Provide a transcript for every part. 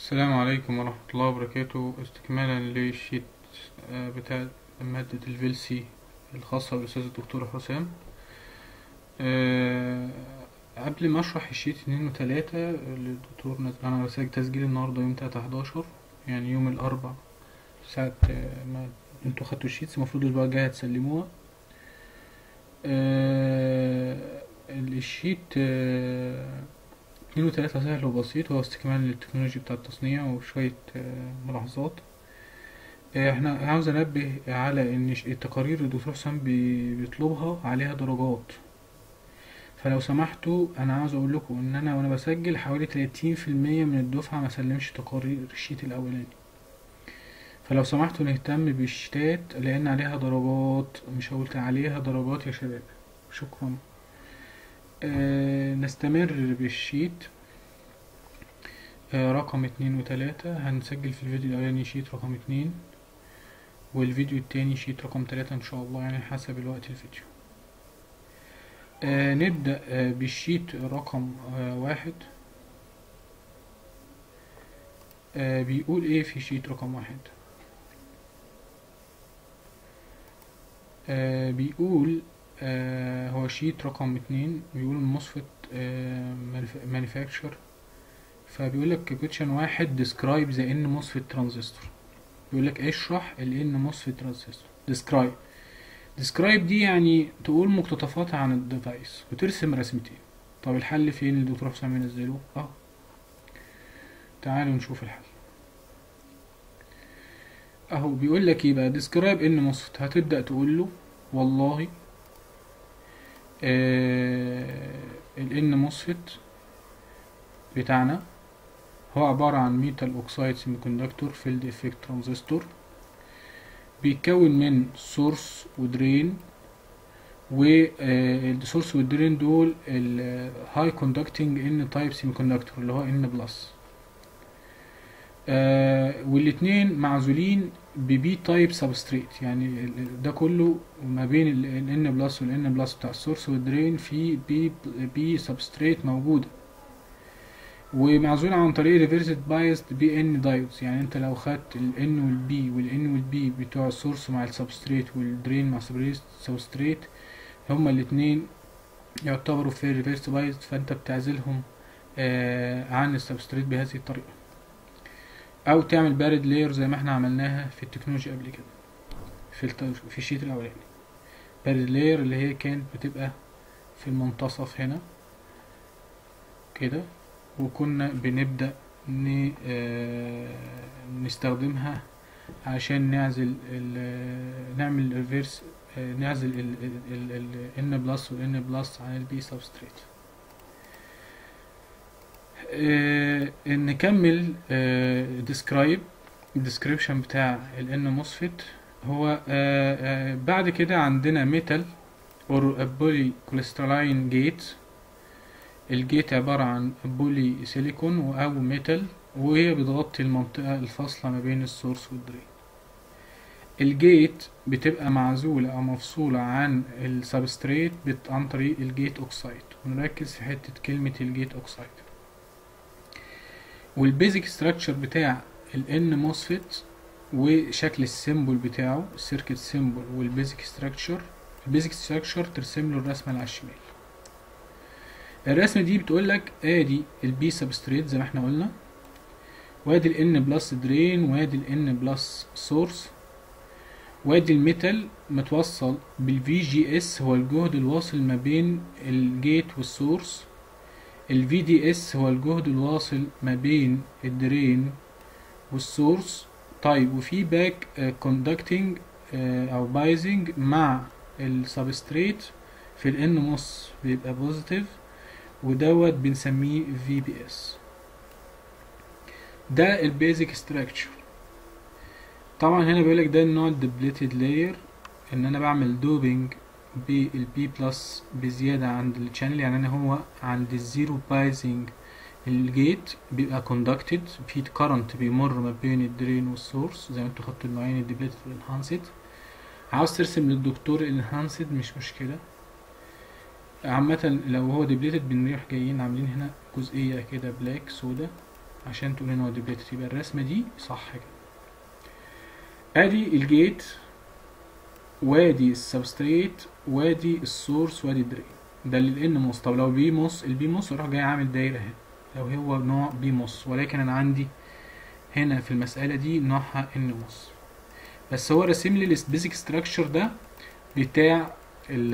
السلام عليكم ورحمة الله وبركاته استكمالا للشيت آه، بتاع مادة الفيلسي الخاصة بالأستاذ الدكتور حسام آه، قبل ما أشرح الشيت اتنين وتلاتة الدكتور نزل أنا بسجل تسجيل النهاردة يوم تلاتة حداشر يعني يوم الأربع ساعة آه، ما انتوا خدتوا الشيتس المفروض الأسبوع الجاي هتسلموها آه، الشيت آه، اتنين وتلاتة سهل وبسيط وهو استكمال للتكنولوجيا بتاع التصنيع وشوية آه، ملاحظات آه، احنا عاوز انبه على ان ش- التقارير اللي الدكتور حسام بي- بيطلبها عليها درجات فلو سمحتوا انا عاوز اقول لكم ان انا وانا بسجل حوالي تلاتين في المية من الدفعة ما سلمش تقارير الشيت الاولاني فلو سمحتوا نهتم بالشتات لان عليها درجات مش قلت عليها درجات يا شباب شكرا آه نستمر بالشيت آه رقم اتنين وتلاتة هنسجل في الفيديو الأولاني شيت رقم اتنين والفيديو التاني شيت رقم تلاتة إن شاء الله يعني حسب الوقت الفيديو آه نبدأ آه بالشيت رقم آه واحد آه بيقول ايه في شيت رقم واحد آه بيقول آه هو شيت رقم اتنين بيقول المصفت آه manufacture فبيقول لك كويشن واحد describe the n MOSFET transistor بيقول لك اشرح ال n MOSFET transistor describe describe دي يعني تقول مقتطفات عن الديفايس وترسم رسمتين طب الحل فين اللي الدكتور حسام ينزله اه تعالوا نشوف الحل اهو بيقول لك ايه بقى describe n MOSFET هتبدأ تقول له والله آه ال n MOSFET بتاعنا هو عبارة عن ميتال اوكسايد سيمي كوندكتور فيلد افكت ترانزستور بيتكون من سورس ودرين والسورس والدرين دول الهاي كوندكتنج ان تايب سيمي كوندكتور اللي هو ان بلس والاتنين معزولين ببي تايب سبستريت يعني ال- ال- ده كله ما بين الان بلس والان بلس بتاع السورس والدرين في بي بي سبستريت موجوده ومعزول عن طريق ريفرسد بايزد بي ان دايودز يعني انت لو خدت ال N وال B وال N وال B بتوع السورس مع السبستريت والدرين مع السبستريت هما الاتنين يعتبروا في ريفرس بايزد فانت بتعزلهم آه عن السبستريت بهذه الطريقة او تعمل بارد لاير زي ما احنا عملناها في التكنولوجيا قبل كده في الت... في الشيت الاولاني بارد لاير اللي هي كانت بتبقى في المنتصف هنا كده وكنا بنبدأ ن- آه، نستخدمها عشان نعزل ال- نعمل ريفيرس نعزل ال N بلس وال N بلس عن ال B سبستريت نكمل describe الديسكريبشن بتاع ال N MOSFET هو آه، آه، بعد كده عندنا ميتال اور بولي كوليسترولين جيت الجيت عبارة عن بولي سيليكون أو ميتال وهي بتغطي المنطقة الفاصلة ما بين السورس والدرين الجيت بتبقى معزولة أو مفصولة عن السبستريت بت- عن طريق الجيت أوكسايد ونركز في حتة كلمة الجيت أوكسايد والبيزك ستراكشر بتاع ال N MOSFET وشكل السيمبل بتاعه السيركت سيمبل والبيزك ستراكشر البيزك ستراكشر ترسم له الرسمة اللي على الشمال الرسمة دي بتقول لك ادي البي سبستريت زي ما احنا قلنا وادي الان بلس درين وادي الان بلس سورس وادي الميتال متوصل بالفي جي اس هو الجهد الواصل ما بين الجيت والسورس الفي دي اس هو الجهد الواصل ما بين الدرين والسورس طيب وفي باك كوندكتنج او بايزنج مع السبستريت في الان موس بيبقى بوزيتيف ودوت بنسميه في بي اس ده البيزك ستراكشر طبعا هنا بيقولك ده النوع الدبليتد لاير ان انا بعمل دوبينج بالبي بلس بزيادة عند الشانل يعني انا هو عند الزيرو بايزنج الجيت بيبقى كوندكتد في كارنت بيمر ما بين الدرين والسورس زي ما انتوا خدتوا النوعين الدبليتد والانهانسد عاوز ترسم للدكتور الانهانسد مش مشكلة عامة لو هو ديبليتد بنروح جايين عاملين هنا جزئية كده بلاك سودا عشان تقول ان هو ديبليتد يبقى الرسمه دي صح كده ادي الجيت وادي السبستريت وادي السورس وادي الدرين ده للان موس طب لو بي موس البي موس اروح جاي عامل دايره هنا لو هو نوع بي موس ولكن انا عندي هنا في المساله دي نوعها ان موس بس هو راسم لي البيزك ستراكشر ده بتاع ال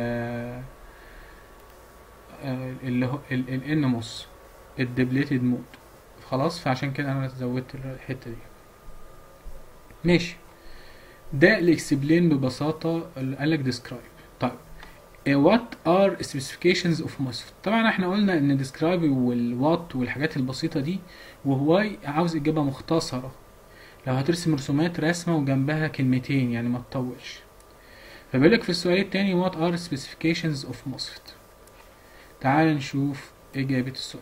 اللي هو الان موس الدبليتد مود خلاص فعشان كده انا زودت الحته دي ماشي ده الاكسبلين ببساطه اللي قال لك ديسكرايب طيب وات ار سبيسيفيكيشنز اوف موسفيت طبعا احنا قلنا ان ديسكرايب والوات والحاجات البسيطه دي وهواي عاوز اجابه مختصره لو هترسم رسومات رسمه وجنبها كلمتين يعني ما تطولش فبيقول لك في السؤال التاني وات ار سبيسيفيكيشنز اوف موسفيت تعال نشوف اجابه السؤال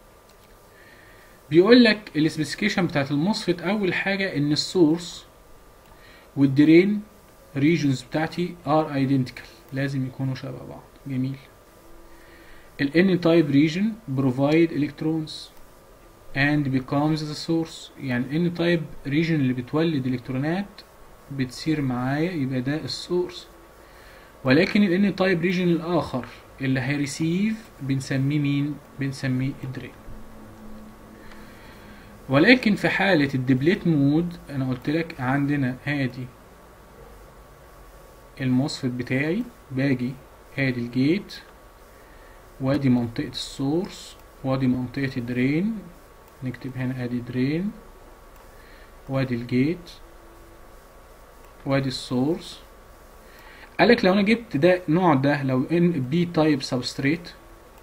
بيقول لك السبيسيفيكيشن بتاعت الموسفيت اول حاجه ان السورس والدرين ريجونز بتاعتي ار ايدنتيكال لازم يكونوا شبه بعض جميل ال n type region provide electrons and becomes the source يعني ال n type region اللي بتولد الكترونات بتصير معايا يبقى ده السورس ولكن ال n type region الاخر اللي هيريسيف بنسميه مين بنسميه الدرين ولكن في حالة الدبليت مود انا قلت لك عندنا ادي الموسفيت بتاعي باجي ادي الجيت وادي منطقة السورس وادي منطقة الدرين نكتب هنا ادي درين وادي الجيت وادي السورس قالك لو انا جبت ده نوع ده لو ان بي تايب سبستريت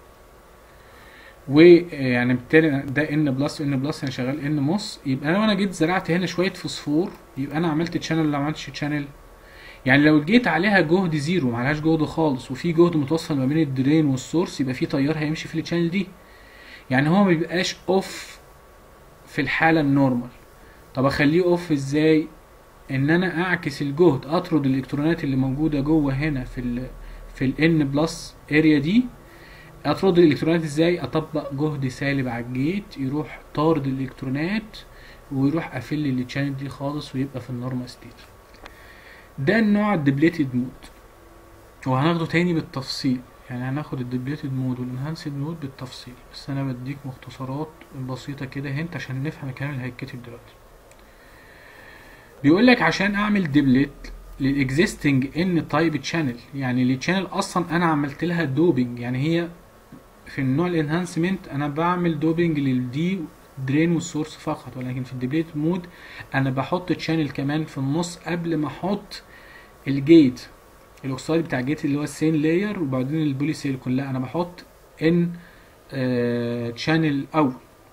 ويعني بالتالي ده ان بلس ان بلس انا شغال ان موس يبقى انا وانا جيت زرعت هنا شويه فوسفور يبقى انا عملت تشانل ولا ما عملتش تشانل يعني لو جيت عليها جهد زيرو ما عليهاش جهد خالص وفي جهد متوصل ما بين الدرين والسورس يبقى في تيار هيمشي في التشانل دي يعني هو ما بيبقاش اوف في الحاله النورمال طب اخليه اوف ازاي ان انا اعكس الجهد اطرد الالكترونات اللي موجوده جوه هنا في ال في الان بلس اريا دي اطرد الالكترونات ازاي اطبق جهد سالب على الجيت يروح طارد الالكترونات ويروح قافل لي التشانل دي خالص ويبقى في النورمال ستيت ده النوع الدبليتد مود وهناخده تاني بالتفصيل يعني هناخد الدبليتد مود والانهانسد مود بالتفصيل بس انا بديك مختصرات بسيطه كده هنت عشان نفهم الكلام اللي هيتكتب دلوقتي بيقول لك عشان اعمل دبلت للاكزيستنج ان تايب تشانل يعني التشانل اصلا انا عملت لها دوبنج يعني هي في النوع الانهانسمنت انا بعمل دوبنج للدي درين والسورس فقط ولكن في الديبليت مود انا بحط تشانل كمان في النص قبل ما احط الجيت الاكسايد بتاع الجيت اللي هو السين لاير وبعدين البولي سيليكون لا انا بحط ان تشانل اول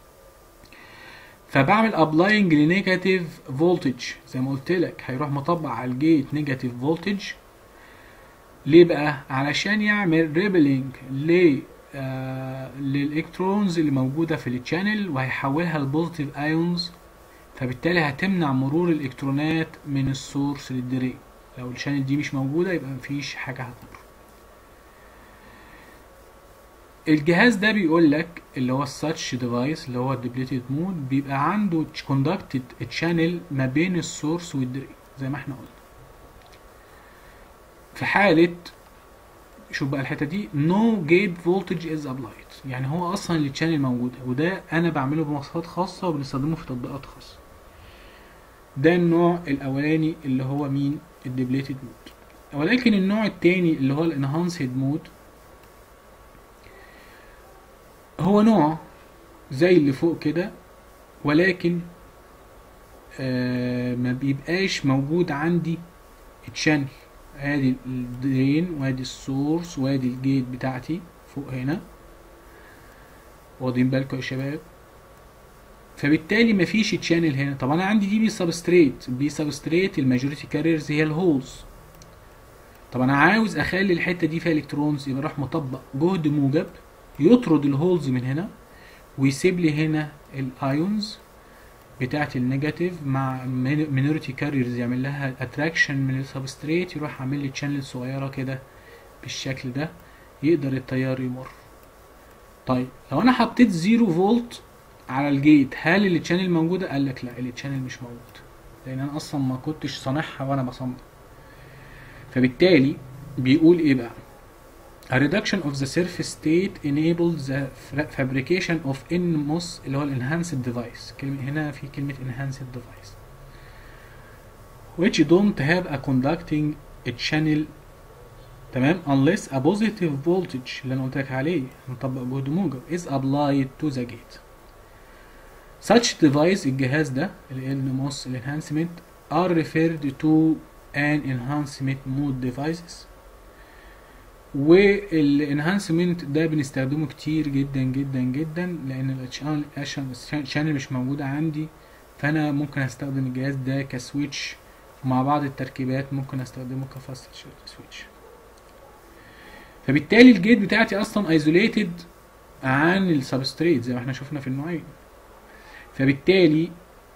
فبعمل ابلاينج لنيجاتيف فولتج زي ما قلت لك هيروح مطبق على الجيت نيجاتيف فولتج ليه بقى علشان يعمل ريبلينج ل آه للالكترونز اللي موجوده في التشانل وهيحولها لبوزيتيف ايونز فبالتالي هتمنع مرور الالكترونات من السورس للدرين لو الشانل دي مش موجوده يبقى مفيش حاجه هتمر الجهاز ده بيقول لك اللي هو الساتش ديفايس اللي هو الديبليتد مود بيبقى عنده كوندكتد تشانل ما بين السورس والدرين زي ما احنا قلنا في حاله شوف بقى الحته دي نو جيت فولتج از ابلايد يعني هو اصلا التشانل موجوده وده انا بعمله بمواصفات خاصه وبنستخدمه في تطبيقات خاصه ده النوع الاولاني اللي هو مين الديبليتد مود ولكن النوع التاني اللي هو الانهانسد مود هو نوع زي اللي فوق كده ولكن آه ما بيبقاش موجود عندي تشانل ادي الدرين وادي السورس وادي الجيت بتاعتي فوق هنا واخدين بالكم يا شباب فبالتالي مفيش تشانل هنا طب انا عندي دي بي سبستريت بي سبستريت الماجوريتي كاريرز هي الهولز طب انا عاوز اخلي الحته دي فيها الكترونز يبقى راح مطبق جهد موجب يطرد الهولز من هنا ويسيب لي هنا الايونز بتاعت النيجاتيف مع مينورتي كاريرز يعمل لها اتراكشن من السبستريت يروح عامل لي تشانل صغيره كده بالشكل ده يقدر التيار يمر طيب لو انا حطيت زيرو فولت على الجيت هل التشانل موجوده قال لك لا التشانل مش موجود لان انا اصلا ما كنتش صانعها وانا بصمم فبالتالي بيقول ايه بقى A reduction of the surface state enables the fa- fabrication of NMOS اللي هو ال enhanced device كلمة هنا في كلمة enhanced device which don't have a conducting channel تمام unless a positive voltage اللي انا قلت لك عليه هنطبق جهد موجب is applied to the gate such device الجهاز ده ال NMOS ال enhancement are referred to an enhancement mode devices والانهانسمنت ده بنستخدمه كتير جدا جدا جدا لان الشانل مش موجودة عندي فانا ممكن استخدم الجهاز ده كسويتش ومع بعض التركيبات ممكن استخدمه كفاست سويتش فبالتالي الجيت بتاعتي اصلا ايزوليتد عن السبستريت زي ما احنا شفنا في النوعين فبالتالي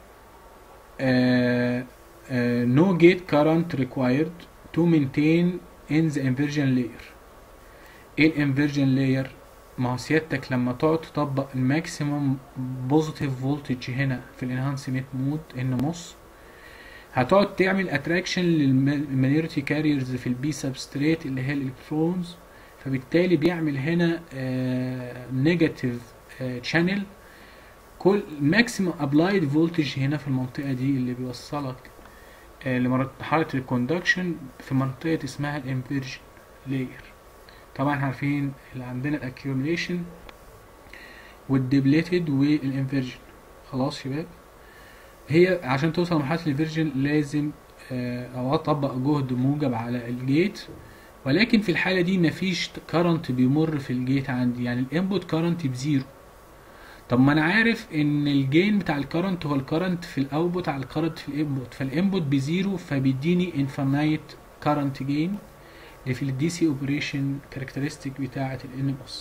آه آه no gate current required to maintain in the inversion layer ايه الانفرجن لاير ما هو سيادتك لما تقعد تطبق الماكسيمم بوزيتيف فولتج هنا في الانهانسمنت مود ان نص هتقعد تعمل اتراكشن للمانيرتي كاريرز في البي سبستريت اللي هي الالكترونز فبالتالي بيعمل هنا نيجاتيف شانل كل ماكسيمم ابلايد فولتج هنا في المنطقه دي اللي بيوصلك آه، لمرحله الكوندكشن في منطقه اسمها الانفرجن لاير طبعا عارفين اللي عندنا الاكيوميليشن والديبليتد والانفرجن خلاص شباب هي عشان توصل لمرحله الانفرجن لازم آه، او اطبق جهد موجب على الجيت ولكن في الحاله دي مفيش كارنت بيمر في الجيت عندي يعني الانبوت كارنت بزيرو طب ما انا عارف ان الجين بتاع الكرنت هو الكرنت في الاوتبوت على الكرنت في الانبوت فالانبوت بزيرو فبيديني انفينايت كرنت جين اللي في الدي سي اوبريشن كاركترستيك بتاعه الان اس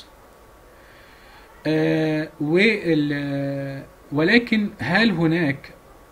آه وال آه، ولكن هل هناك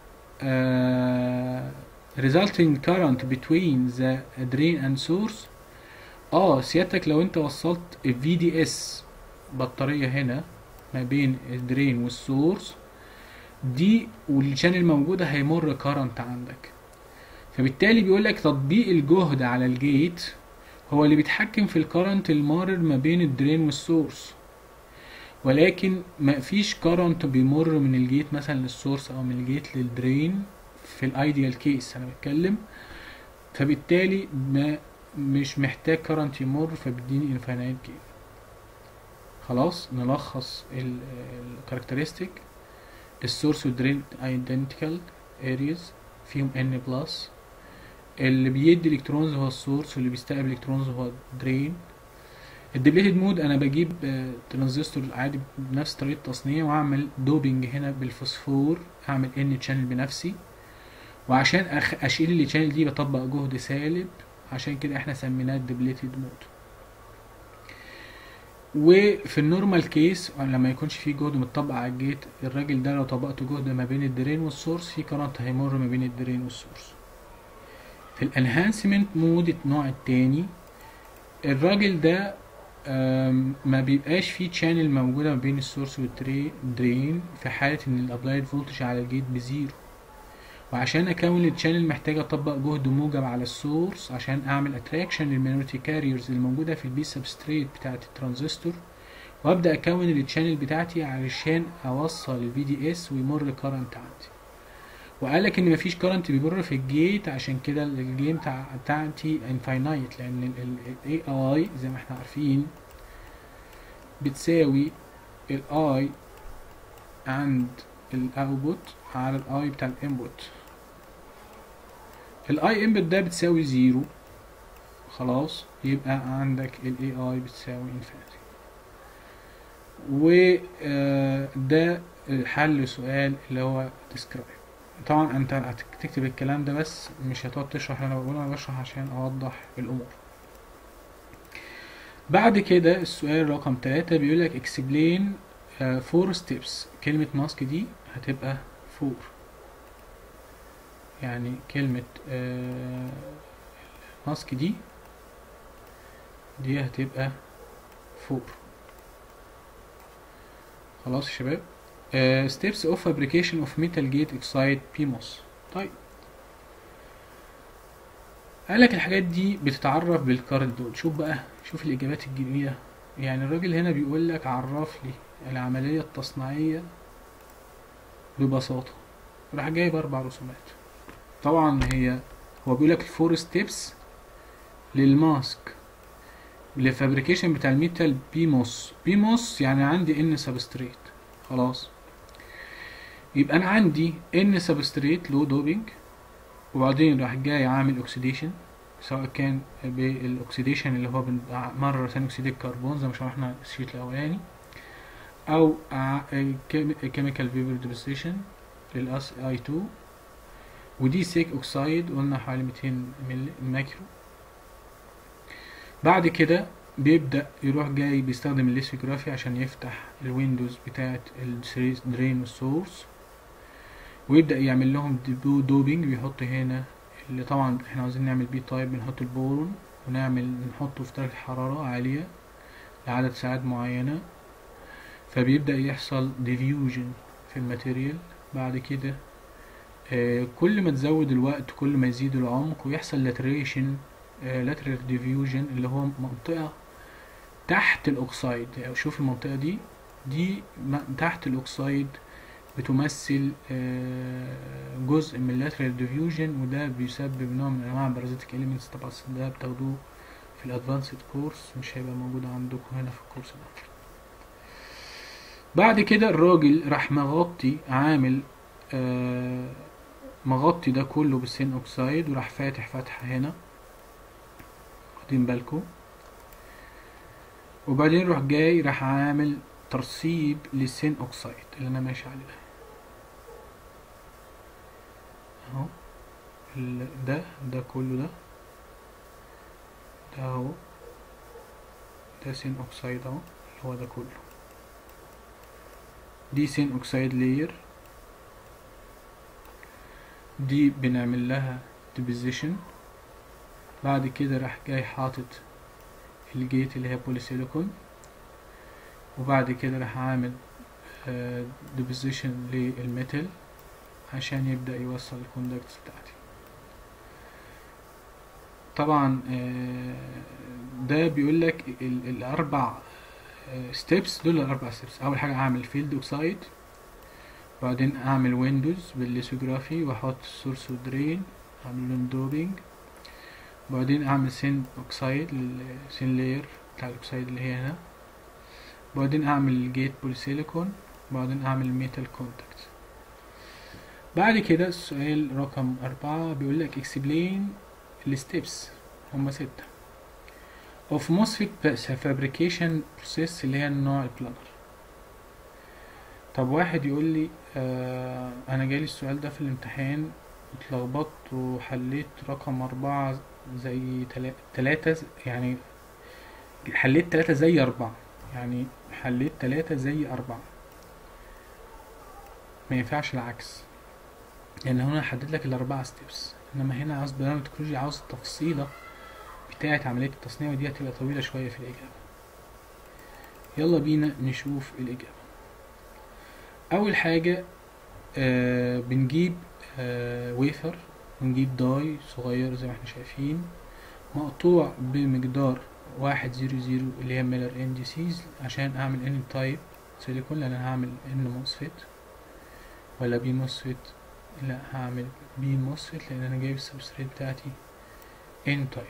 آه resulting current between the drain and source اه سيادتك لو انت وصلت الفي دي اس بطاريه هنا ما بين الدرين والسورس دي والشانل موجودة هيمر كارنت عندك فبالتالي بيقول لك تطبيق الجهد على الجيت هو اللي بيتحكم في الكارنت المارر ما بين الدرين والسورس ولكن ما فيش كارنت بيمر من الجيت مثلا للسورس او من الجيت للدرين في الايديال كيس انا بتكلم فبالتالي ما مش محتاج كارنت يمر فبيديني انفينايت جين خلاص نلخص الكاركترستيك السورس والدرين ايدنتيكال ارياز فيهم ان بلس اللي بيدي الكترونز هو السورس واللي بيستقبل الكترونز هو الدرين الديبليتد مود انا بجيب آه، ترانزستور عادي بنفس طريقه التصنيع واعمل دوبنج هنا بالفوسفور اعمل ان تشانل بنفسي وعشان أخ... اشيل التشانل دي بطبق جهد سالب عشان كده احنا سميناه الديبليتد مود وفي النورمال كيس لما يكونش فيه جهد متطبق على الجيت الراجل ده لو طبقت جهد ما بين الدرين والسورس في كرنت هيمر ما بين الدرين والسورس في الانهانسمنت مود النوع التاني الراجل ده آم، ما بيبقاش فيه تشانل موجودة ما بين السورس والدرين في حالة ان الابلايد فولتج على الجيت بزيرو وعشان اكون التشانل محتاج اطبق جهد موجب على السورس عشان اعمل اتراكشن للمينورتي كاريرز الموجوده في البي سبستريت بتاعه الترانزستور وابدا اكون التشانل بتاعتي علشان اوصل الفي دي اس ويمر كارنت عندي وقال لك ان مفيش كارنت بيمر في الجيت عشان كده الجيم بتاع بتاعتي انفاينايت لان الاي اي زي ما احنا عارفين بتساوي الاي عند الاوتبوت على الاي بتاع الانبوت الاي انبوت ده بتساوي زيرو خلاص يبقى عندك الاي اي بتساوي انفينيتي وده الحل سؤال اللي هو describe طبعا انت هتكتب الكلام ده بس مش هتقعد تشرح اللي انا بقوله انا بشرح عشان اوضح الامور بعد كده السؤال رقم تلاتة بيقولك explain uh, four steps كلمة ماسك دي هتبقى فور يعني كلمة آه، ماسك دي دي هتبقى فور خلاص يا شباب uh, steps of fabrication of metal gate oxide PMOS طيب قال لك الحاجات دي بتتعرف بالكارت دول شوف بقى شوف الإجابات الجميلة يعني الراجل هنا بيقول لك عرف لي العملية التصنيعية ببساطة راح جايب أربع رسومات طبعا هي هو بيقول لك الفور ستيبس للماسك للفابريكيشن بتاع الميتال بيموس بيموس يعني عندي ان سبستريت خلاص يبقى انا عندي ان سبستريت لو دوبينج وبعدين راح جاي عامل اوكسيديشن سواء كان بالاكسيديشن اللي هو مرة ثاني اكسيد الكربون زي ما شرحنا الشيت الاولاني او كيميكال فيبر ديبوزيشن للاس اي 2 ودي سيك اوكسايد قلنا حوالي 200 مايكرو بعد كده بيبدأ يروح جاي بيستخدم الليثوجرافي عشان يفتح الويندوز بتاعة الدرين والسورس ويبدأ يعمل لهم دوبينج بيحط هنا اللي طبعا احنا عاوزين نعمل بيه تايب بنحط البورون ونعمل نحطه في درجة حرارة عالية لعدد ساعات معينة فبيبدأ يحصل ديفيوجن في الماتيريال بعد كده آه كل ما تزود الوقت كل ما يزيد العمق ويحصل لاتريشن لاترال ديفيوجن اللي هو منطقة تحت الأكسايد يعني شوف المنطقة دي دي تحت الأكسايد بتمثل جزء من اللاترال ديفيوجن وده بيسبب نوع من أنواع البارازيتيك إليمنتس طبعا ده بتاخدوه في الأدفانسد كورس مش هيبقى موجود عندكم هنا في الكورس ده بعد كده الراجل راح مغطي عامل آه مغطي ده كله بالسين أوكسايد وراح فاتح فتحة هنا واخدين بالكم وبعدين روح جاي راح عامل ترسيب للسين اوكسايد اللي انا ماشي عليه اهو ده ده كله ده ده اهو ده سين اوكسايد اهو اللي هو ده كله دي سين اوكسايد لاير دي بنعمل لها ديبوزيشن بعد كده راح جاي حاطط الجيت اللي هي بوليسيليكون وبعد كده راح عامل ديبوزيشن للميتال عشان يبدأ يوصل الكوندكتس بتاعتي طبعا ده بيقول لك الاربع ستيبس دول الاربع ستيبس اول حاجه اعمل فيلد اوكسايد بعدين اعمل ويندوز بالليثوجرافي واحط السورس والدرين اعمل لهم دوبينج وبعدين اعمل سين اوكسايد السين لاير بتاع الاكسايد اللي هي هنا وبعدين اعمل الجيت بوليسيليكون وبعدين اعمل ميتال كونتاكت بعد كده السؤال رقم أربعة بيقول لك explain الستبس هما ستة of MOSFET fabrication process اللي هي النوع البلانر طب واحد يقول لي آه انا جالي السؤال ده في الامتحان اتلخبطت وحليت رقم أربعة زي تلاتة يعني حليت تلاتة زي أربعة يعني حليت تلاتة زي أربعة ما ينفعش العكس لأن هنا حدد لك الأربعة ستيبس إنما هنا عاوز برنامج تكنولوجي عاوز التفصيلة بتاعة عملية التصنيع ودي هتبقى طويلة شوية في الإجابة يلا بينا نشوف الإجابة أول حاجة آه بنجيب آه ويفر ونجيب داي صغير زي ما احنا شايفين مقطوع بمقدار واحد زيرو زيرو اللي هي ميلر انديسيز عشان اعمل ان تايب سيليكون لان انا هعمل ان موسفيت ولا بي موسفيت لا هعمل بي موسفيت لان انا جايب السبستريت بتاعتي ان تايب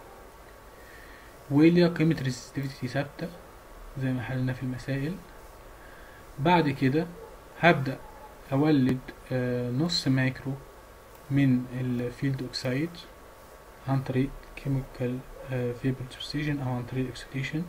وليها قيمة ريزستيفيتي ثابتة زي ما حللنا في المسائل بعد كده هبدأ أولد آه نص مايكرو من الفيلد اوكسايد عن طريق كيميكال فيبر ديبوزيشن او عن طريق اكسيديشن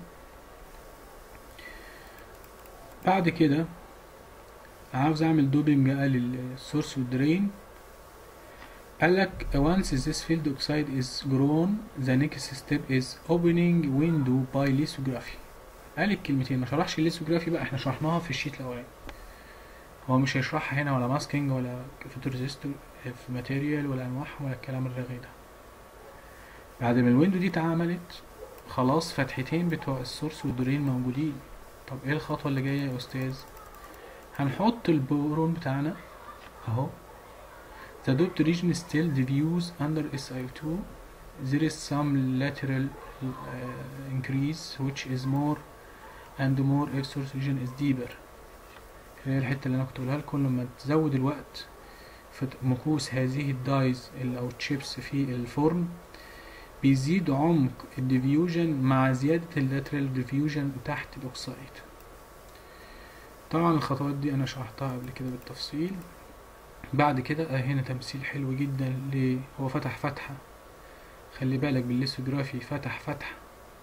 بعد كده عاوز اعمل دوبنج للسورس والدرين قالك once this field oxide is grown the next step is opening window by lithography قال الكلمتين ما شرحش الليثوجرافي بقى احنا شرحناها في الشيت الاولاني هو مش هيشرحها هنا ولا ماسكينج ولا فوتوريزيستور في ماتيريال ولا انواعها ولا الكلام الرغي ده بعد ما الويندو دي اتعملت خلاص فتحتين بتوع السورس والدورين موجودين طب ايه الخطوه اللي جايه يا استاذ هنحط البورون بتاعنا اهو the doped region still diffuse under SiO2 there is some lateral uh, increase which is more and more if source region is deeper هي الحتة اللي انا كنت بقولها لكم لما تزود الوقت في مكوس هذه الدايز ال- او تشيبس في الفرن بيزيد عمق الديفيوجن مع زيادة اللاترال ديفيوجن تحت الاوكسايد طبعا الخطوات دي انا شرحتها قبل كده بالتفصيل بعد كده آه هنا تمثيل حلو جدا ل هو فتح فتحة خلي بالك بالليثوجرافي فتح فتحة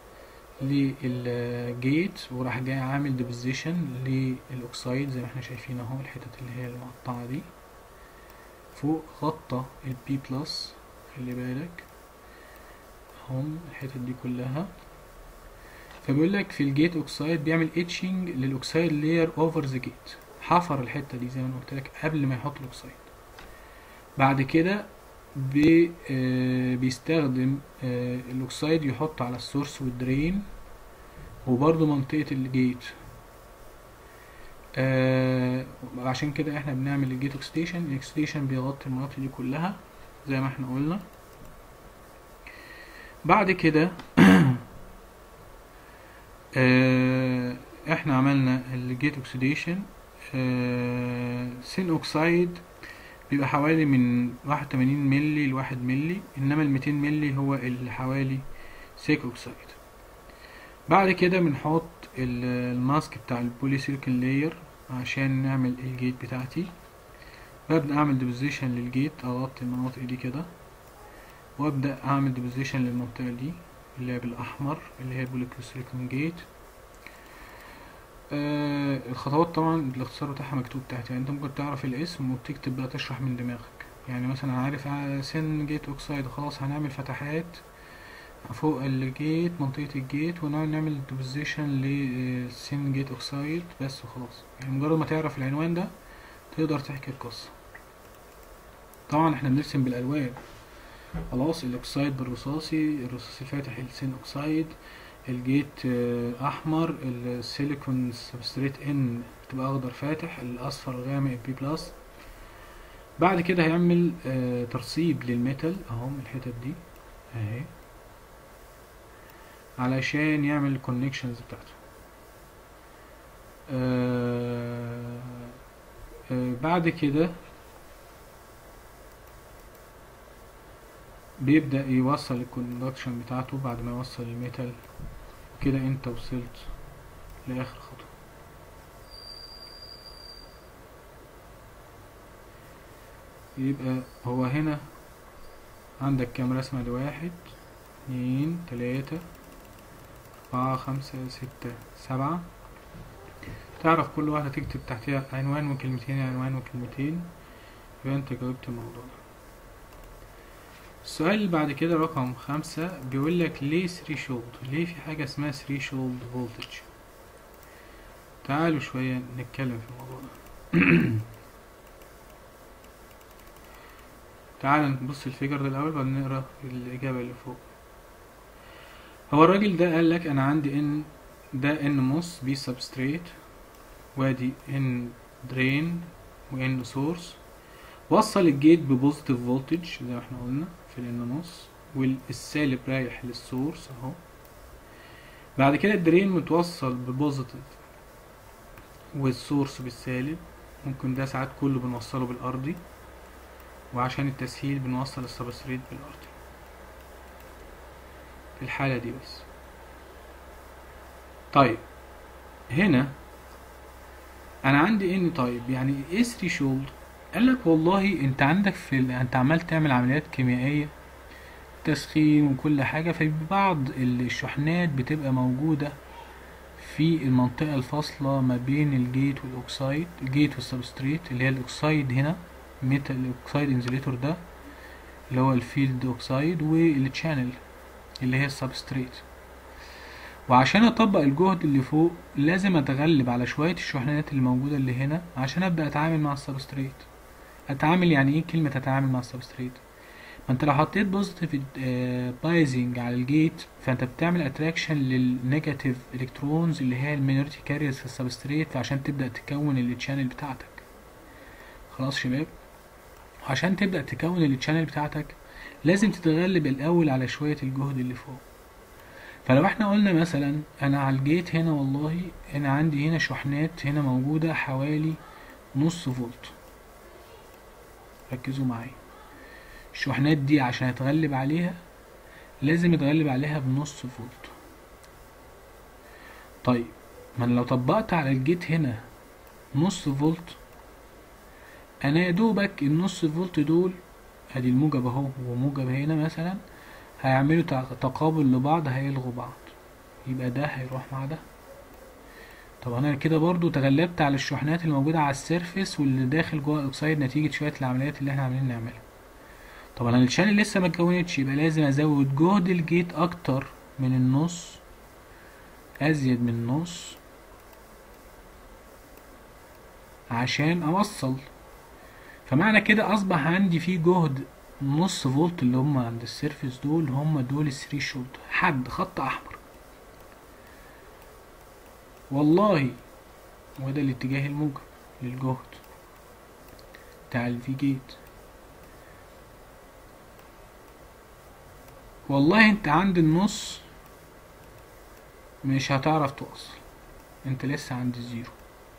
للجيت وراح جاي عامل ديبوزيشن للاوكسايد زي ما احنا شايفين اهو الحتت اللي هي المقطعة دي فوق غطى البي بلس خلي بالك هم الحتت دي كلها فبيقول لك في الجيت اوكسايد بيعمل اتشنج للاوكسايد لاير اوفر ذا جيت حفر الحته دي زي ما انا قلت لك قبل ما يحط الاوكسايد بعد كده بي آه بيستخدم آه الاوكسايد يحط على السورس والدرين وبرضه منطقه الجيت آه عشان كده احنا بنعمل الجيت اوكسيديشن الاكسيديشن بيغطي المناطق دي كلها زي ما احنا قلنا بعد كده آه احنا عملنا الجيت اوكسيديشن سين اوكسايد بيبقى حوالي من واحد وتمانين ملي لواحد ملي انما الميتين ملي هو اللي حوالي سيك اوكسايد بعد كده بنحط ال- الماسك بتاع البولي سيليكون لاير عشان نعمل الجيت بتاعتي ببدأ اعمل ديبوزيشن للجيت اغطي المناطق دي كده وابدأ اعمل ديبوزيشن للمنطقة دي اللي هي بالاحمر اللي هي البولي سيليكون جيت آه الخطوات طبعا الاختصار بتاعها مكتوب تحت يعني انت ممكن تعرف الاسم وتكتب بقى تشرح من دماغك يعني مثلا عارف ع- سن جيت اوكسايد خلاص هنعمل فتحات فوق الجيت منطقة الجيت ونقعد نعمل ديبوزيشن لسن جيت اوكسايد بس وخلاص يعني مجرد ما تعرف العنوان ده تقدر تحكي القصة طبعا احنا بنرسم بالالوان خلاص الاوكسايد بالرصاصي الرصاصي الفاتح السين اوكسايد الجيت آه، احمر السيليكون سبستريت ان بتبقى اخضر فاتح الاصفر غامق بي بلس بعد كده هيعمل آه، ترسيب للميتال اهو من الحتت دي اهي علشان يعمل الكونكشنز بتاعته آه، آه، بعد كده بيبدأ يوصل الكوندكشن بتاعته بعد ما يوصل الميتال كده انت وصلت لآخر خطوة يبقى هو هنا عندك كام رسمة دي واحد اتنين تلاتة أربعة خمسة ستة سبعة تعرف كل واحدة تكتب تحتها عنوان وكلمتين عنوان وكلمتين يبقى انت جاوبت الموضوع ده السؤال اللي بعد كده رقم خمسة بيقول لك ليه ثريشولد ليه في حاجة اسمها ثريشولد فولتج تعالوا شوية نتكلم في الموضوع ده تعال نبص الفيجر ده الأول بعدين نقرا الإجابة اللي فوق هو الراجل ده قال لك أنا عندي إن ده إن موس بي سبستريت وادي إن درين وإن سورس وصل الجيت ببوزيتيف فولتج زي ما احنا قلنا في الان نص والسالب رايح للسورس اهو بعد كده الدرين متوصل ببوزيتيف والسورس بالسالب ممكن ده ساعات كله بنوصله بالارضي وعشان التسهيل بنوصل السبستريت بالارضي في الحالة دي بس طيب هنا انا عندي ان طيب يعني ايه ثريشولد قال لك والله انت عندك في ال... انت عمال تعمل عمليات كيميائيه تسخين وكل حاجه في بعض الشحنات بتبقى موجوده في المنطقه الفاصله ما بين الجيت والاوكسايد الجيت والسبستريت اللي هي الاوكسايد هنا ميتال الاوكسايد انزليتور ده اللي هو الفيلد اوكسايد والتشانل اللي هي السبستريت وعشان اطبق الجهد اللي فوق لازم اتغلب على شويه الشحنات اللي موجوده اللي هنا عشان ابدا اتعامل مع السبستريت اتعامل يعني ايه كلمه اتعامل مع السبستريت ما انت لو حطيت بوزيتيف بايزنج على الجيت فانت بتعمل اتراكشن للنيجاتيف الكترونز اللي هي المينورتي كاريرز في السبستريت عشان تبدا تكون التشانل بتاعتك خلاص شباب عشان تبدا تكون التشانل بتاعتك لازم تتغلب الاول على شويه الجهد اللي فوق فلو احنا قلنا مثلا انا على الجيت هنا والله انا عندي هنا شحنات هنا موجوده حوالي نص فولت ركزوا معايا الشحنات دي عشان اتغلب عليها لازم اتغلب عليها بنص فولت طيب ما أنا لو طبقت على الجيت هنا نص فولت انا يا دوبك النص فولت دول ادي الموجب اهو وموجب هنا مثلا هيعملوا تع- تقابل لبعض هيلغوا بعض يبقى ده هيروح مع ده طب انا كده برضو تغلبت على الشحنات الموجودة على السيرفيس واللي داخل جوه الاكسيد نتيجة شوية العمليات اللي احنا عاملين نعملها طب انا الشانل لسه ما اتكونتش يبقى لازم ازود جهد الجيت اكتر من النص ازيد من النص عشان اوصل فمعنى كده اصبح عندي في جهد نص فولت اللي هم عند السيرفيس دول هم دول الثري شولد حد خط احمر والله وده الاتجاه الموجب للجهد بتاع الفي جيت والله انت عند النص مش هتعرف توصل انت لسه عند الزيرو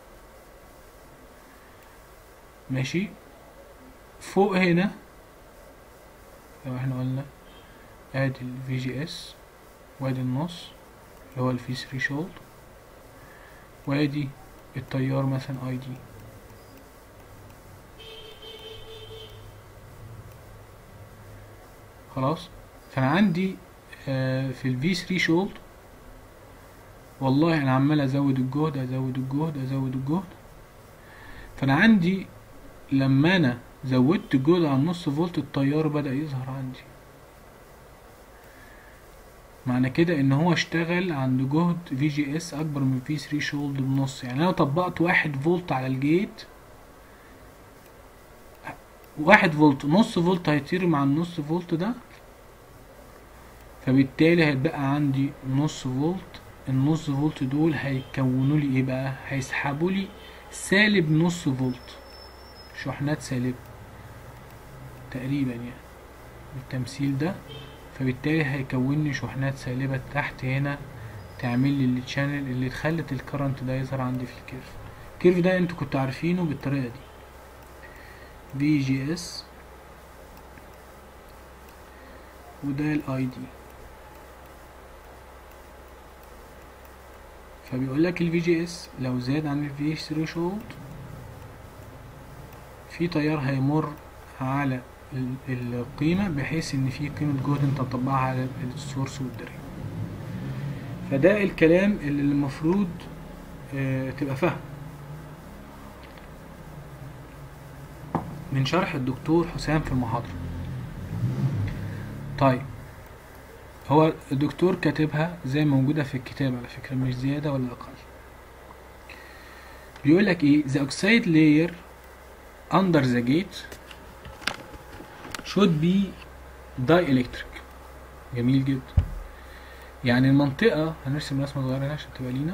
ماشي فوق هنا لو احنا قلنا ادي ال VGS وادي النص اللي هو ال في 3 شولد وادي التيار مثلا اي دي خلاص فانا عندي آه في ال V3 شولد والله انا عمال ازود الجهد ازود الجهد ازود الجهد فانا عندي لما انا زودت الجهد على نص فولت التيار بدأ يظهر عندي معنى كده ان هو اشتغل عند جهد في جي اس اكبر من في 3 شولد بنص يعني انا طبقت واحد فولت على الجيت واحد فولت نص فولت هيطير مع النص فولت ده فبالتالي هيتبقى عندي نص فولت النص فولت دول هيكونوا لي ايه بقى هيسحبوا لي سالب نص فولت شحنات سالبة تقريبا يعني بالتمثيل ده فبالتالي هيكون لي شحنات سالبة تحت هنا تعمل لي التشانل اللي خلت الكرنت ده يظهر عندي في الكيرف الكيرف ده انتوا كنتوا عارفينه بالطريقة دي في جي اس وده الاي دي فبيقول لك الفي جي اس لو زاد عن الفي ثريشولد في تيار هيمر على ال- القيمة بحيث ان في قيمة جهد انت مطبقها على السورس والدرين فده الكلام اللي المفروض آه، تبقى فاهم من شرح الدكتور حسام في المحاضرة طيب هو الدكتور كاتبها زي ما موجودة في الكتاب على فكرة مش زيادة ولا أقل بيقول لك ايه the oxide layer under the gate should be dielectric جميل جدا يعني المنطقة هنرسم رسمة صغيرة هنا عشان تبقى لينا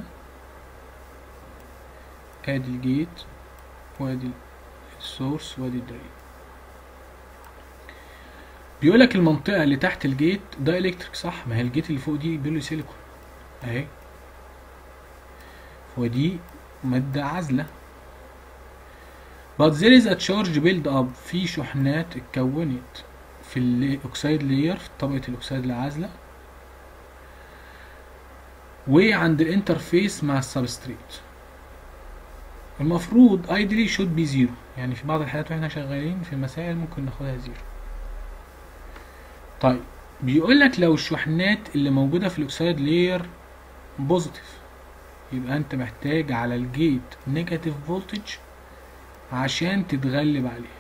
ادي الجيت وادي السورس وادي الدرين بيقول لك المنطقة اللي تحت الجيت ده الكتريك صح ما هي الجيت اللي فوق دي بيقول سيليكون اهي ودي مادة عازلة but there is a charge build up في شحنات اتكونت في الاكسيد لاير في طبقة الاكسيد العازلة وعند الانترفيس مع السبستريت المفروض ideally should be zero يعني في بعض الحالات واحنا شغالين في المسائل ممكن ناخدها زيرو طيب بيقول لك لو الشحنات اللي موجودة في الاكسيد لاير بوزيتيف يبقى انت محتاج على الجيت نيجاتيف فولتج عشان تتغلب عليه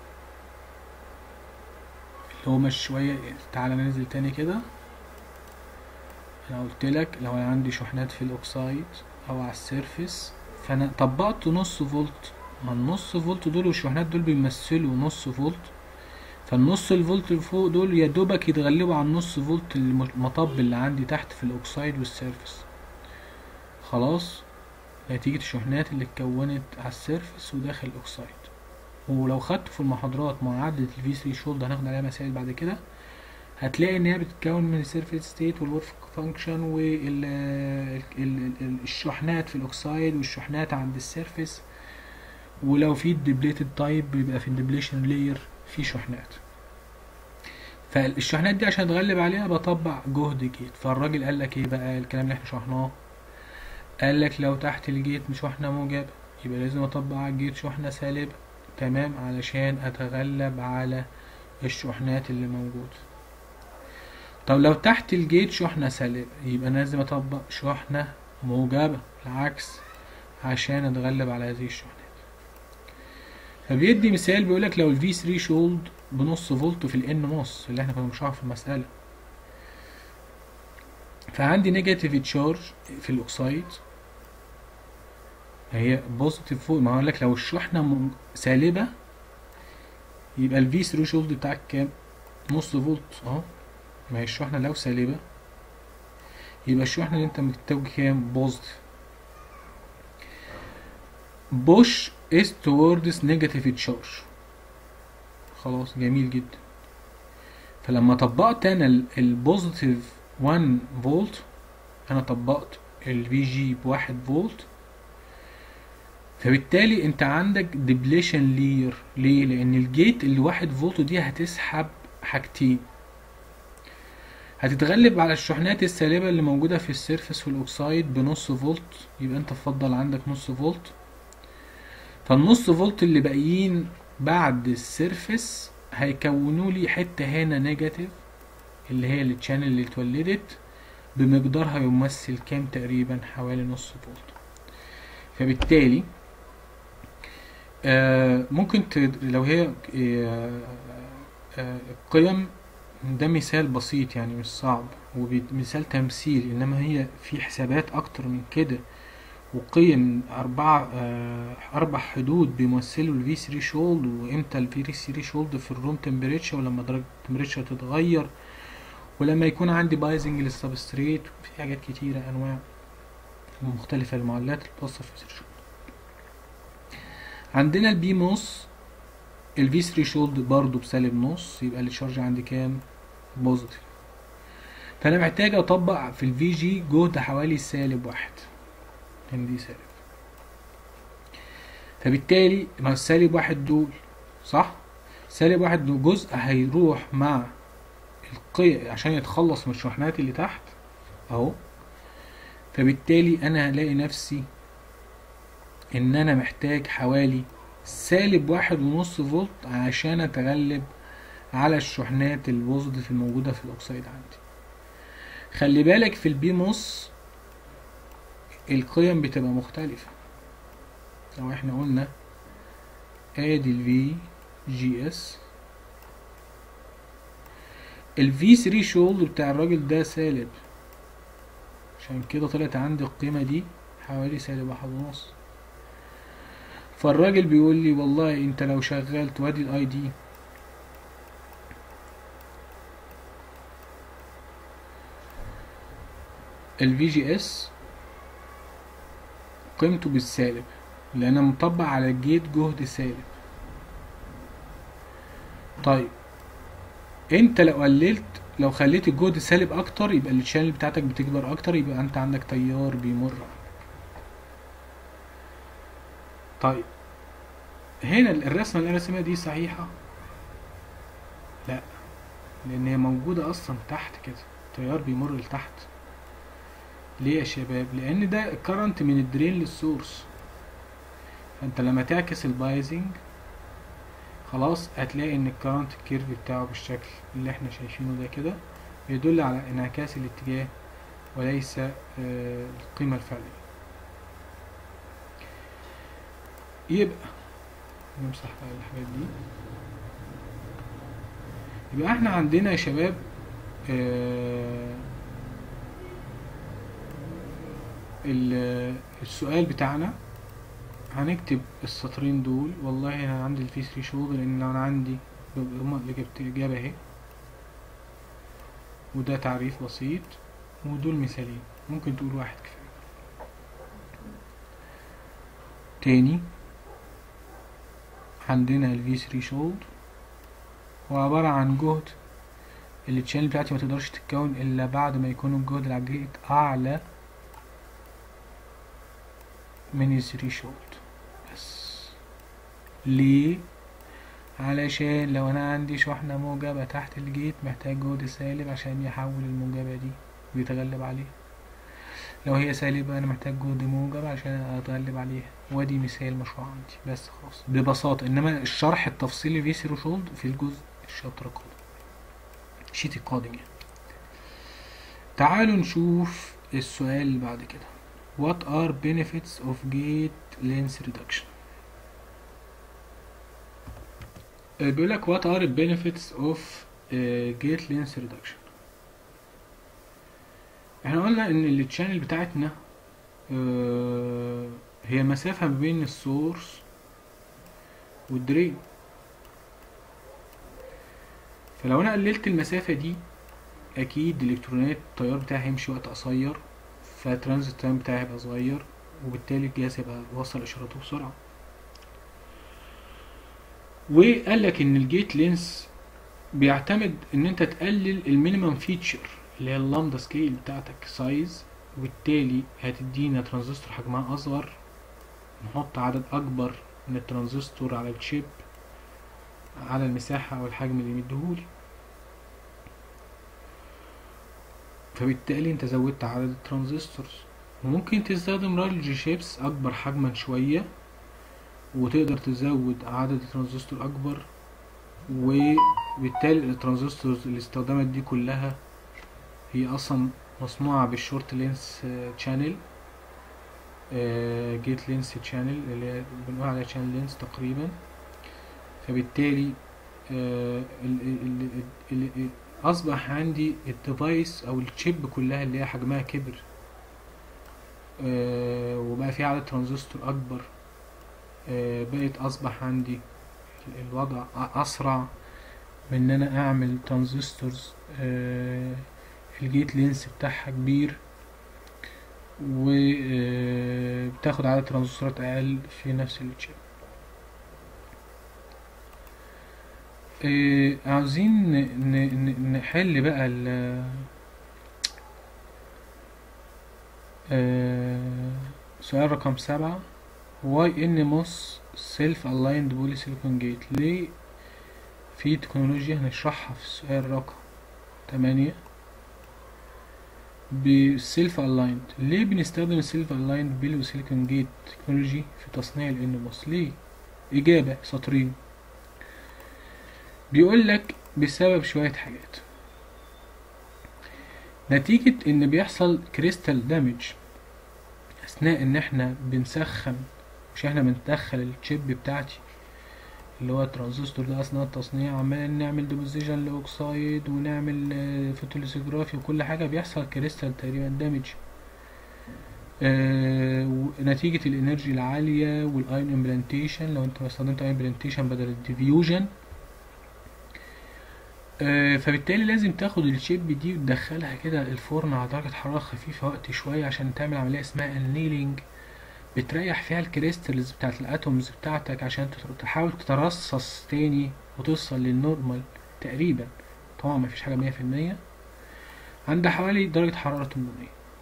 اللي هو مش شوية تعالى ننزل تاني كده انا قلت لك لو انا عندي شحنات في الاكسايد او على السيرفيس فانا طبقت نص فولت ما النص فولت دول والشحنات دول بيمثلوا نص فولت فالنص الفولت اللي فوق دول يا دوبك يتغلبوا على النص فولت المطب اللي عندي تحت في الاوكسايد والسيرفس خلاص نتيجة الشحنات اللي اتكونت على السيرفس وداخل الاوكسايد ولو خدت في المحاضرات معادلة الفي 3 شولد هناخد عليها مسائل بعد كده هتلاقي ان هي بتتكون من السيرفيس ستيت والورك فانكشن والشحنات في الاوكسايد والشحنات عند السيرفيس ولو في الدبليتد تايب بيبقى في الدبليشن لاير في شحنات فالشحنات دي عشان اتغلب عليها بطبق جهد جيت فالراجل قال لك ايه بقى الكلام اللي احنا شرحناه قال لك لو تحت الجيت شحنه موجبه يبقى لازم اطبق على الجيت شحنه سالبه تمام علشان اتغلب على الشحنات اللي موجوده طب لو تحت الجيت شحنه سالبه يبقى لازم اطبق شحنه موجبه العكس عشان اتغلب على هذه الشحنات فبيدي مثال بيقولك لو الفي 3 شولد بنص فولت في الان نص اللي احنا كنا بنشرحه في المسألة فعندي نيجاتيف تشارج في الاوكسايد هي بوزيتيف فوق ما اقول لك لو الشحنة سالبة يبقى الفي 3 شولد بتاعك كام نص فولت اهو ما هي الشحنة لو سالبة يبقى الشحنة اللي انت محتاج كام بوزيتيف بوش is towards negative charge خلاص جميل جدا فلما طبقت انا البوزيتيف 1 فولت انا طبقت الفي جي بواحد فولت فبالتالي انت عندك ديبليشن لير ليه لان الجيت اللي واحد فولت دي هتسحب حاجتين هتتغلب على الشحنات السالبة اللي موجودة في السيرفس والاوكسايد بنص فولت يبقى انت تفضل عندك نص فولت فالنص فولت اللي باقيين بعد السيرفس هيكونوا لي حتة هنا نيجاتيف اللي هي التشانل اللي اتولدت بمقدارها يمثل كام تقريبا حوالي نص فولت فبالتالي آه ممكن لو هي آه آه قيم ده مثال بسيط يعني مش صعب ومثال تمثيل انما هي في حسابات اكتر من كده وقيم أربعة أربع حدود بيمثلوا الفي 3 شولد وإمتى الفي 3 شولد في الروم تمبريتشر ولما درجة التمبريتشر تتغير ولما يكون عندي بايزنج للسبستريت في حاجات كتيرة أنواع مختلفة المعادلات اللي بتوصل في 3 شولد عندنا البي موس الفي 3 شولد برضو بسالب نص يبقى الشارج عندي كام بوزيتيف فأنا محتاج أطبق في الفي جي جهد حوالي سالب واحد ان دي سالب فبالتالي ما السالب واحد دول صح سالب واحد دول جزء هيروح مع القي عشان يتخلص من الشحنات اللي تحت اهو فبالتالي انا هلاقي نفسي ان انا محتاج حوالي سالب واحد ونص فولت عشان اتغلب على الشحنات البوزيتيف الموجودة في الاوكسيد عندي خلي بالك في البي موس القيم بتبقى مختلفة لو احنا قلنا ادي ال VGS ال V3 شولد بتاع الراجل ده سالب عشان كده طلعت عندي القيمة دي حوالي سالب واحد ونص فالراجل بيقول لي والله انت لو شغلت وادي الاي دي ال VGS قيمته بالسالب لان انا مطبق على الجيت جهد سالب طيب انت لو قللت لو خليت الجهد سالب اكتر يبقى الشانل بتاعتك بتكبر اكتر يبقى انت عندك تيار بيمر طيب هنا الرسمه اللي انا رسمها دي صحيحه لا لان هي موجوده اصلا تحت كده التيار بيمر لتحت ليه يا شباب لان ده كرنت من الدرين للسورس فانت لما تعكس البايزنج خلاص هتلاقي ان الكرنت الكيرف بتاعه بالشكل اللي احنا شايفينه ده كده بيدل على انعكاس الاتجاه وليس آه القيمة الفعلية يبقى نمسح بقى الحاجات دي يبقى احنا عندنا يا شباب آه السؤال بتاعنا هنكتب السطرين دول والله انا عندي الفي 3 شهور لان لو انا عندي هما اللي جبت الإجابة اهي وده تعريف بسيط ودول مثالين ممكن تقول واحد كفاية تاني عندنا ال V3 شولد هو عبارة عن جهد اللي التشانل بتاعتي ما تقدرش تتكون إلا بعد ما يكون الجهد اللي على الجيت أعلى من ال 3 شولد بس ليه؟ علشان لو أنا عندي شحنة موجبة تحت الجيت محتاج جهد سالب عشان يحول الموجبة دي ويتغلب عليها لو هي سالبة أنا محتاج جهد موجب عشان أتغلب عليها وادي مثال مشروع عندي بس خلاص ببساطة إنما الشرح التفصيلي في سيرو شولد في الجزء الشابتر القادم الشيت القادم يعني تعالوا نشوف السؤال اللي بعد كده What are benefits of gate length reduction آه، بيقول لك what are the benefits of آه، gate length reduction احنا قلنا ان التشانل بتاعتنا آه، هي مسافة ما بين السورس والدرين فلو انا قللت المسافة دي اكيد الالكترونات التيار بتاعي هيمشي وقت قصير فالترانزيت تايم بتاعي هيبقى صغير وبالتالي الجهاز هيبقى وصل اشارته بسرعة وقال لك ان الجيت لينس بيعتمد ان انت تقلل المينيمم فيتشر اللي هي اللامدا سكيل بتاعتك سايز وبالتالي هتدينا ترانزستور حجمها اصغر نحط عدد اكبر من الترانزستور على الشيب على المساحة او الحجم اللي مديهولي فبالتالي انت زودت عدد الترانزستورز وممكن تستخدم رالج شيبس اكبر حجما شوية وتقدر تزود عدد الترانزستور اكبر وبالتالي الترانزستورز اللي استخدمت دي كلها هي اصلا مصنوعة بالشورت لينس تشانل جيت لينس تشانل اللي هي بنقول عليها تشانل لينس تقريبا فبالتالي آه، ال- ال- ال- ال- اصبح عندي الديفايس او الشيب كلها اللي هي حجمها كبر آه، وبقى في عدد ترانزستور اكبر آه، بقت اصبح عندي ال- الوضع أ- اسرع من ان انا اعمل ترانزستورز آه، الجيت لينس بتاعها كبير وبتاخد عدد ترانزستورات اقل في نفس الشيب آه، عاوزين ن- ن- ن- نحل بقى ال آه، سؤال رقم سبعة why NMOS self aligned polysilicon gate ليه في تكنولوجيا هنشرحها في السؤال رقم تمانية بالسيلف الايند ليه بنستخدم السيلف الايند بوليسيليكون جيت تكنولوجي في تصنيع الانموس ليه اجابة سطرين بيقول لك بسبب شوية حاجات نتيجة ان بيحصل كريستال دامج اثناء ان احنا بنسخن مش احنا بندخل الشيب بتاعتي اللي هو الترانزستور ده اثناء التصنيع عمال نعمل ديبوزيشن لاوكسايد ونعمل آه، فوتوليثوغرافي وكل حاجه بيحصل كريستال تقريبا دامج آه نتيجة الانرجي العالية والايون امبلانتيشن لو انت استخدمت ايون امبلانتيشن بدل الديفيوجن آه فبالتالي لازم تاخد الشيب دي وتدخلها كده الفرن على درجة حرارة خفيفة وقت شوية عشان تعمل عملية اسمها النيلينج بتريح فيها الكريستالز بتاعت الاتومز بتاعتك عشان تت- تحاول تترصص تاني وتوصل للنورمال تقريبا طبعا مفيش حاجة مية في المية عند حوالي درجة حرارة 800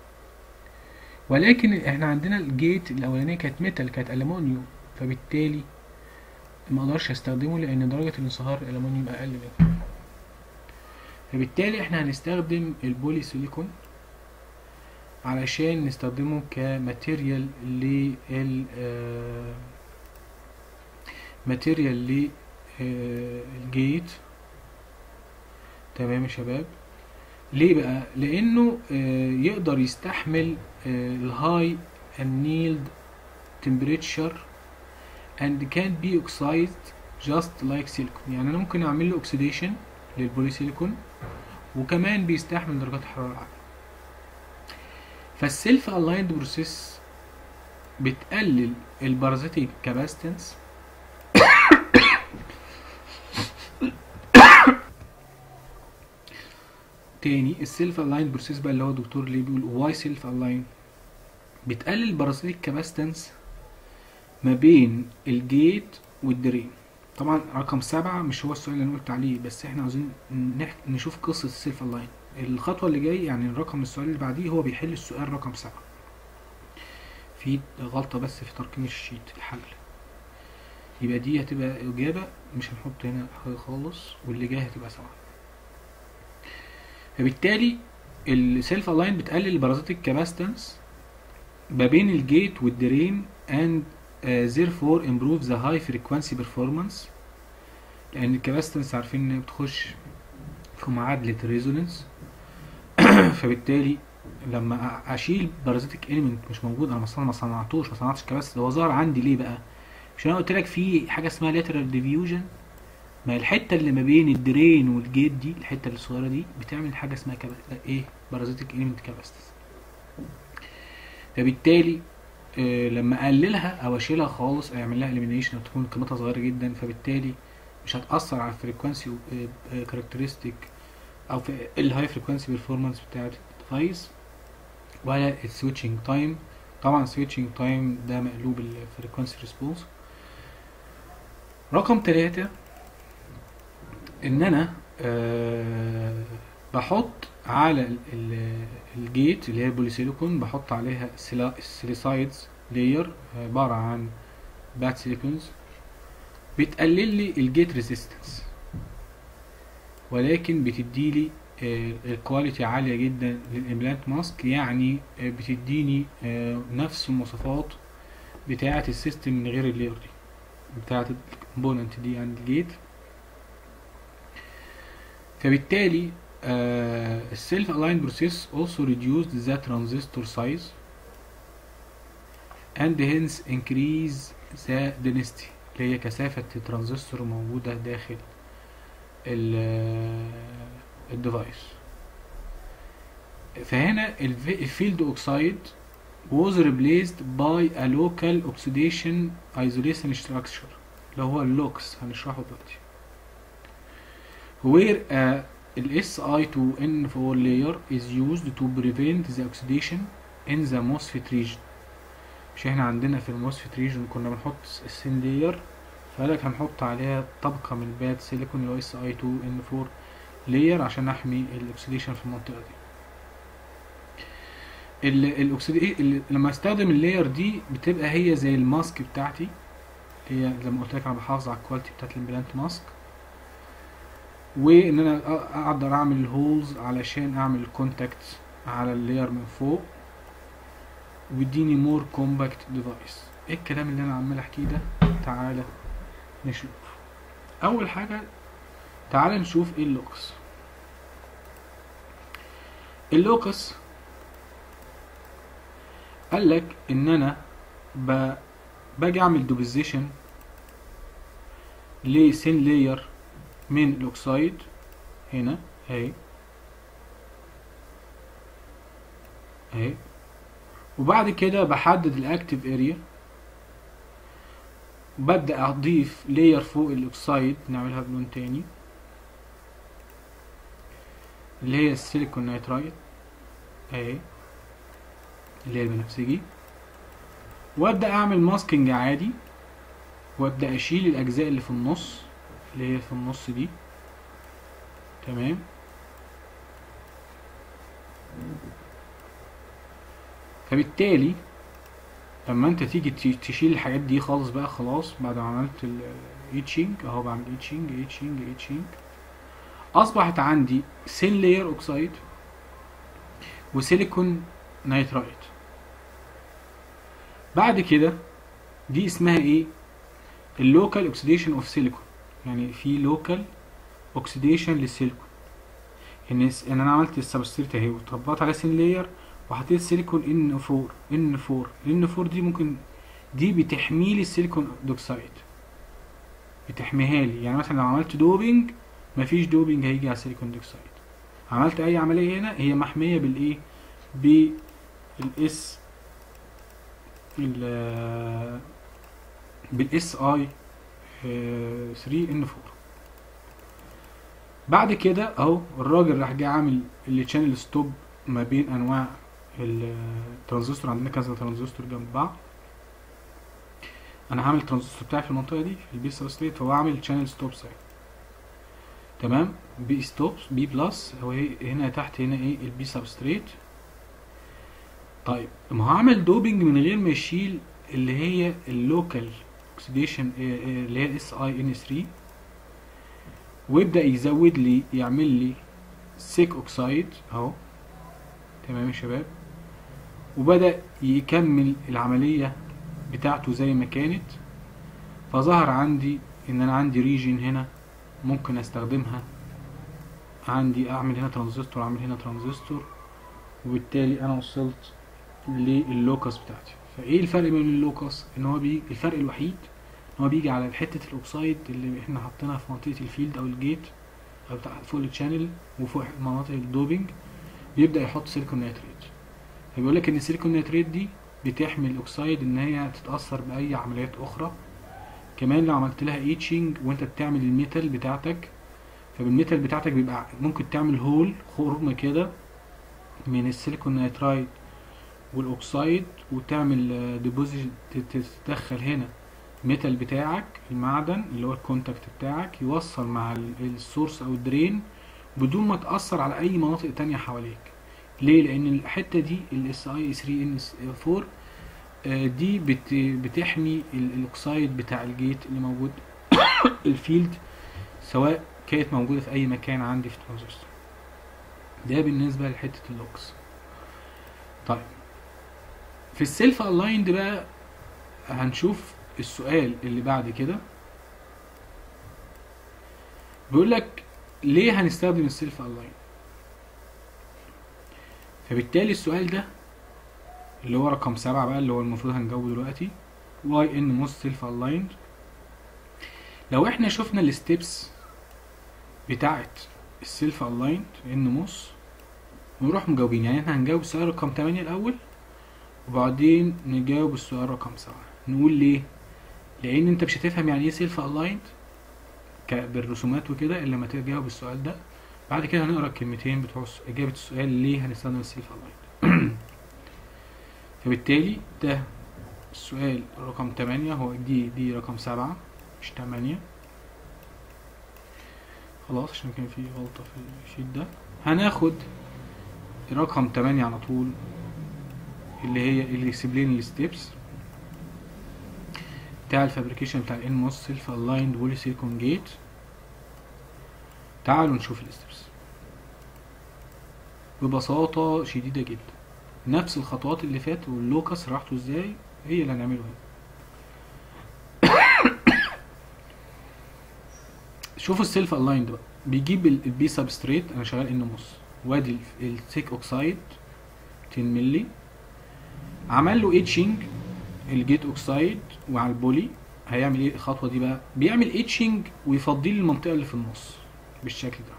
ولكن احنا عندنا الجيت الاولانية كانت ميتال كانت ألمونيوم فبالتالي ما اقدرش استخدمه لان درجة الانصهار الألمونيوم اقل منه فبالتالي احنا هنستخدم البولي سيليكون علشان نستخدمه كماتيريال لل آه، ماتيريال للجيت تمام يا شباب ليه بقى لانه آه، يقدر يستحمل الهاي annealed temperature and can be oxidized just like silicon يعني انا ممكن اعمل له اوكسيديشن للبوليسيليكون وكمان بيستحمل درجات حرارة عالية فالسيلف الايند بروسيس بتقلل البارازيتيك كاباستنس تاني السيلف الاين بروسيس بقى اللي هو الدكتور اللي بيقول واي سيلف الاين بتقلل بارازيتيك كاباستنس ما بين الجيت والدرين طبعا رقم سبعة مش هو السؤال اللي انا قلت عليه بس احنا عاوزين نح- نشوف قصة السيلف الاين الخطوة اللي جاي يعني الرقم السؤال اللي بعديه هو بيحل السؤال رقم سبعة في غلطة بس في ترقيم الشيت الحل يبقى دي هتبقى إجابة مش هنحط هنا حاجة خالص واللي جاي هتبقى سبعة فبالتالي السيلف الاين بتقلل البارازيتيك كاباستنس ما بين الجيت والدرين and uh, therefore improve the high frequency performance لأن الكاباستنس عارفين إنها بتخش في معادلة الريزونانس فبالتالي لما أ- اشيل بارازيتيك اليمنت مش موجود انا مثلا ما صنعتوش ما صنعتش كباستي هو ظهر عندي ليه بقى مش انا قلت لك في حاجه اسمها لاترال ديفيوجن ما الحته اللي ما بين الدرين والجيت دي الحته الصغيره دي بتعمل حاجه اسمها كبا... ايه بارازيتيك اليمنت كاباستس فبالتالي آه لما اقللها او اشيلها خالص اعمل لها اليمينيشن او تكون قيمتها صغيره جدا فبالتالي مش هتاثر على الفريكوانسي كاركترستيك او في الهاي فريكوانسي بيرفورمانس بتاعت الديفايس ولا السويتشنج تايم طبعا السويتشنج تايم ده مقلوب الفريكوانسي ريسبونس رقم ثلاثة ان انا أه بحط على ال- ال- الجيت اللي هي البوليسيليكون بحط عليها السيليسايدز لاير عبارة عن بات سيليكونز بتقلل لي الجيت ريزيستنس ولكن بتدي لي الكواليتي عالية جدا للإمبلانت ماسك يعني آه، بتديني آه، نفس المواصفات بتاعة السيستم من غير اللاير دي بتاعة الكومبوننت دي عند الجيت فبالتالي السيلف الاين بروسيس also reduced the transistor size and hence increase the density اللي هي كثافة الترانزستور موجودة داخل الديفايس فهنا الفيلد اوكسايد was replaced by a local oxidation isolation structure اللي هو اللوكس هنشرحه دلوقتي where a ال Si2N4 layer is used to prevent the oxidation in the MOSFET region مش احنا عندنا في الموسفيت ريجن كنا بنحط السين لاير فقالك هنحط عليها طبقة من الباد سيليكون اللي هو اس اي 2 ان 4 لاير عشان احمي الاكسيديشن في المنطقة دي ال- الاكسيدي ال- لما استخدم اللاير دي بتبقى هي زي الماسك بتاعتي هي زي ما قلت لك انا بحافظ على الكواليتي بتاعت الامبلانت ماسك وان انا أ- اقدر اعمل هولز علشان اعمل كونتاكت على اللاير من فوق ويديني مور كومباكت ديفايس ايه الكلام اللي انا عمال احكيه ده تعالى نشوف اول حاجه تعالى نشوف ايه اللوكس اللوكس قال لك ان انا ب... باجي اعمل دوبيزيشن لسين لاير من الاوكسايد هنا اهي اهي وبعد كده بحدد الاكتيف اريا وببدأ اضيف لاير فوق الاوكسايد نعملها بلون تاني اللي هي السيليكون نايترايت اهي اللي هي البنفسجي وابدأ اعمل ماسكينج عادي وابدأ اشيل الاجزاء اللي في النص اللي هي في النص دي تمام فبالتالي لما انت تيجي تي- تشيل الحاجات دي خالص بقى خلاص بعد ما عملت الايتشنج اهو بعمل ايتشنج ايتشنج ايتشنج اصبحت عندي سين لاير اوكسايد وسيليكون نايترايت بعد كده دي اسمها ايه اللوكال اوكسيديشن اوف سيليكون يعني في لوكال اوكسيديشن للسيليكون ان س- ان انا عملت السبستريت اهي وطبقت على سين لاير وحطيت سيليكون ان 4 ان 4 ان 4 دي ممكن دي بتحمي لي السيليكون دوكسايد بتحميها لي يعني مثلا لو عملت دوبينج مفيش دوبينج هيجي على السيليكون دوكسايد عملت اي عمليه هنا هي محميه بالايه بالاس ال بالاس اي 3 ان 4 بعد كده اهو الراجل راح جاي عامل التشانل ستوب ما بين انواع الترانزستور عندنا كذا ترانزستور جنب بعض انا هعمل الترانزستور بتاعي في المنطقه دي في البي سبستريت فهو عامل تشانل ستوب ساين تمام بي ستوب بي بلس هو هي- هنا تحت هنا ايه البي سبستريت طيب ما هو عمل دوبنج من غير ما يشيل اللي هي اللوكال اوكسيديشن اللي هي اس اي ان 3 ويبدا يزود لي يعمل لي سيك اوكسايد اهو تمام يا شباب وبدا يكمل العمليه بتاعته زي ما كانت فظهر عندي ان انا عندي ريجن هنا ممكن استخدمها عندي اعمل هنا ترانزستور اعمل هنا ترانزستور وبالتالي انا وصلت للوكس بتاعتي فايه الفرق بين اللوكس ان هو بيجي الفرق الوحيد ان هو بيجي على حته الاوكسايد اللي احنا حاطينها في منطقه الفيلد او الجيت او بتاع فوق الشانل وفوق مناطق الدوبنج بيبدا يحط سيليكون نيتريت فبيقول لك ان السيليكون نيتريت دي بتحمي الاوكسايد ان هي تتاثر باي عمليات اخرى كمان لو عملت لها ايتشنج وانت بتعمل الميتال بتاعتك فبالميتال بتاعتك بيبقى ممكن تعمل هول خرم كده من السيليكون نيترايت والاوكسايد وتعمل ديبوزيت تدخل هنا ميتال بتاعك المعدن اللي هو الكونتاكت بتاعك يوصل مع ال- السورس او الدرين بدون ما تأثر على اي مناطق تانية حواليك ليه لان الحتة دي الاس اي 3 ان 4 آه، دي بت بتحمي ال- الاوكسايد بتاع الجيت اللي موجود الفيلد سواء كانت موجودة في اي مكان عندي في الترانزستور ده بالنسبة لحتة اللوكس طيب في السيلف الايند بقى هنشوف السؤال اللي بعد كده بيقول لك ليه هنستخدم السيلف الاين فبالتالي السؤال ده اللي هو رقم سبعة بقى اللي هو المفروض هنجاوبه دلوقتي واي ان موست سيلف الايند لو احنا شفنا الستبس بتاعت السيلف الايند ان موس ونروح مجاوبين يعني احنا هنجاوب السؤال رقم 8 الاول وبعدين نجاوب السؤال رقم 7 نقول ليه لان انت مش هتفهم يعني ايه سيلف الايند بالرسومات وكده الا لما تجاوب السؤال ده بعد كده هنقرا الكلمتين بتوع الس- اجابه السؤال ليه هنستخدم السيلف الايند فبالتالي ده السؤال رقم 8 هو دي دي رقم 7 مش 8 خلاص عشان كان في غلطة في الشيت ده هناخد رقم 8 على طول اللي هي اللي يكسبلين الستبس بتاع الفابريكيشن بتاع الان موس سيلف الايند بولي سيليكون جيت تعالوا نشوف الستبس ببساطة شديدة جدا نفس الخطوات اللي فاتت واللوكس راحته ازاي هي اللي هنعمله هنا شوفوا السيلف الايند بقى بيجيب ال- البي سبستريت انا شغال ان موس وادي ال- السيك اوكسايد 10 مللي عمل له ايتشنج الجيت اوكسايد وعلى البولي هيعمل ايه الخطوه دي بقى بيعمل ايتشنج ويفضي لي المنطقه اللي في النص بالشكل ده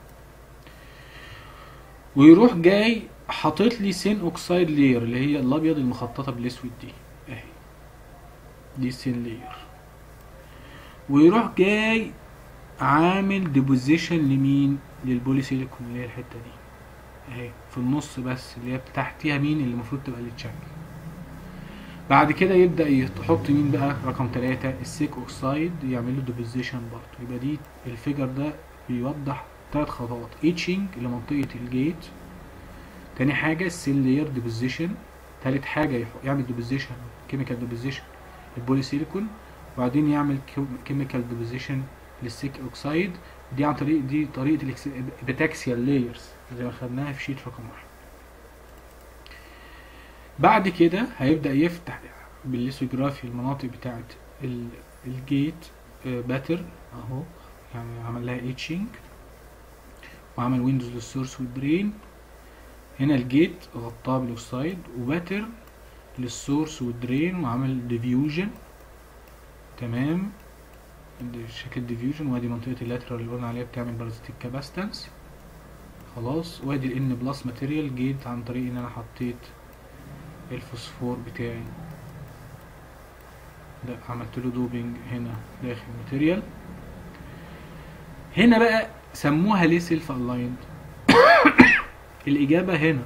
ويروح جاي حاطط لي سين اوكسايد لير اللي هي الابيض المخططه بالاسود دي اهي دي سين لير ويروح جاي عامل ديبوزيشن لمين للبولي سيليكون اللي هي الحته دي اهي في النص بس اللي هي تحتيها مين اللي المفروض تبقى التشانل بعد كده يبدا يحط مين بقى رقم ثلاثة السيك اوكسايد يعمل له ديبوزيشن برضه يبقى دي الفيجر ده بيوضح ثلاث خطوات ايتشنج لمنطقه الجيت تاني حاجه السيل لاير ديبوزيشن تالت حاجه يح- يعمل ديبوزيشن كيميكال ديبوزيشن للبولي سيليكون وبعدين يعمل كيميكال ديبوزيشن للسيك اوكسايد دي عن طريق دي طريقه البتاكسيال لايرز زي ما خدناها في شيت رقم واحد بعد كده هيبدا يفتح بالليثوجرافي المناطق بتاعه ال- الجيت باترن اهو يعني عمل لها ايتشنج وعمل ويندوز للسورس والدرين هنا الجيت غطاه بالاوكسايد وباترن للسورس والدرين وعمل ديفيوجن تمام ده شكل ديفيوجن وادي منطقه اللاترال اللي قلنا عليها بتعمل بارازيتيك كاباستنس خلاص وادي الان بلس ماتيريال جيت عن طريق ان انا حطيت الفوسفور بتاعي ده عملت له دوبنج هنا داخل ماتيريال هنا بقى سموها ليه سيلف الايند الاجابه هنا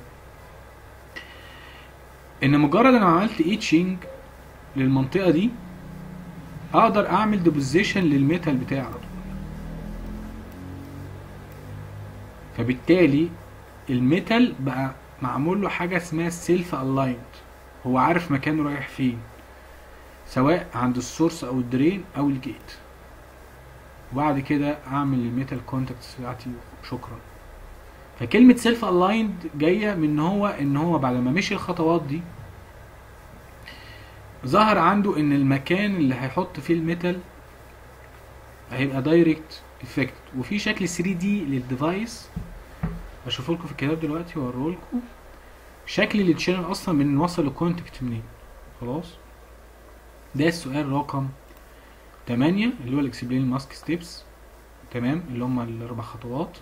ان مجرد انا عملت ايتشنج للمنطقه دي اقدر اعمل ديبوزيشن للميتال بتاعي على طول فبالتالي الميتال بقى معمول له حاجه اسمها سيلف الايند هو عارف مكانه رايح فين سواء عند السورس او الدرين او الجيت وبعد كده اعمل الميتال كونتاكتس بتاعتي شكرا فكلمة سيلف الايند جاية من ان هو ان هو بعد ما مشي الخطوات دي ظهر عنده ان المكان اللي هيحط فيه الميتال هيبقى دايركت افكت وفي شكل 3 دي للديفايس اشوفه لكم في الكتاب دلوقتي واوريه لكم شكل التشانل اصلا بنوصل الكونتاكت منين خلاص ده السؤال رقم 8 اللي هو الاكسبلين ماسك ستيبس تمام اللي هم الاربع خطوات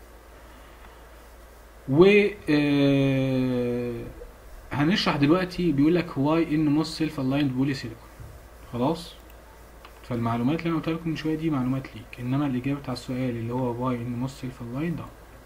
و آه، هنشرح دلوقتي بيقول لك واي ان موست سيلف الايند بولي سيليكون خلاص فالمعلومات اللي انا قلتها لكم من شويه دي معلومات ليك انما الاجابه بتاع السؤال اللي هو واي ان موست سيلف الايند ده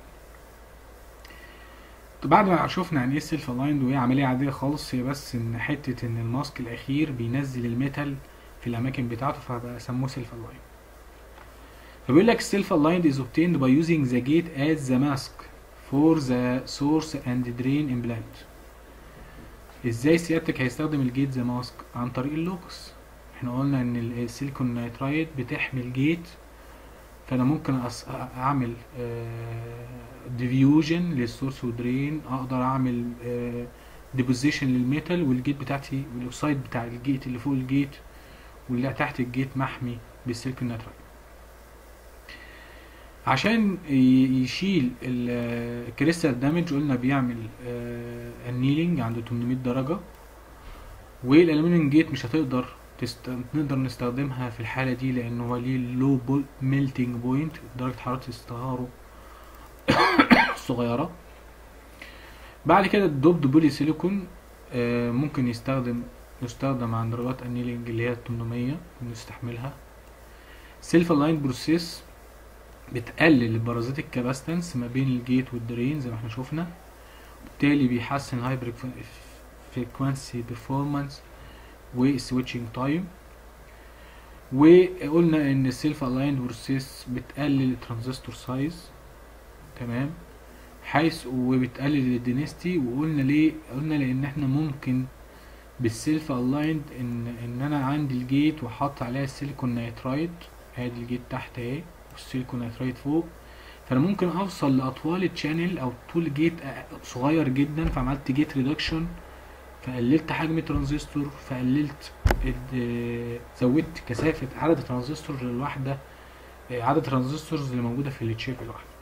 بعد ما شفنا يعني ايه السيلف الايند وهي عمليه عاديه خالص هي بس ان حته ان الماسك الاخير بينزل الميتال في الاماكن بتاعته فبقى سموه سيلف الايند فبيقول لك السيلف الايند is obtained by using the gate as the mask for the source and drain implant ازاي سيادتك هيستخدم الجيت ذا ماسك عن طريق اللوكس احنا قلنا ان ال- السيليكون نايترايد بتحمي الجيت فانا ممكن أص... اعمل ديفيوجن للسورس ودرين اقدر اعمل ديبوزيشن للميتال والجيت بتاعتي والاوكسايد بتاع الجيت اللي فوق الجيت واللي تحت الجيت محمي بالسيليكون نايترايد عشان ي- يشيل الكريستال دامج قلنا بيعمل النيلينج عند 800 درجة والالومنيوم جيت مش هتقدر تست... نقدر نستخدمها في الحالة دي لأن هو ليه لو ميلتنج بوينت درجة حرارة استغاره صغيرة بعد كده الدوبد بولي سيليكون آه، ممكن يستخدم يستخدم عند درجات النيلينج اللي هي 800 نستحملها سيلف الاين بروسيس بتقلل البارازيتيك كاباستنس ما بين الجيت والدرين زي ما احنا شفنا بالتالي بيحسن الهايبر فريكوانسي بيرفورمانس والسويتشنج تايم وقلنا ان السيلف الايند بروسيس بتقلل الترانزستور سايز تمام حيث وبتقلل الدينستي وقلنا ليه قلنا لان احنا ممكن بالسيلف الايند ان ان انا عندي الجيت وحاطط عليها السيليكون نايترايد ادي الجيت تحت اهي والسيليكون نايترايد فوق فانا ممكن اوصل لاطوال الشانل او طول جيت صغير جدا فعملت جيت ريدكشن فقللت حجم الترانزستور فقللت ال- زودت كثافة عدد الترانزستور الواحدة عدد الترانزستورز اللي موجودة في التشيب الواحدة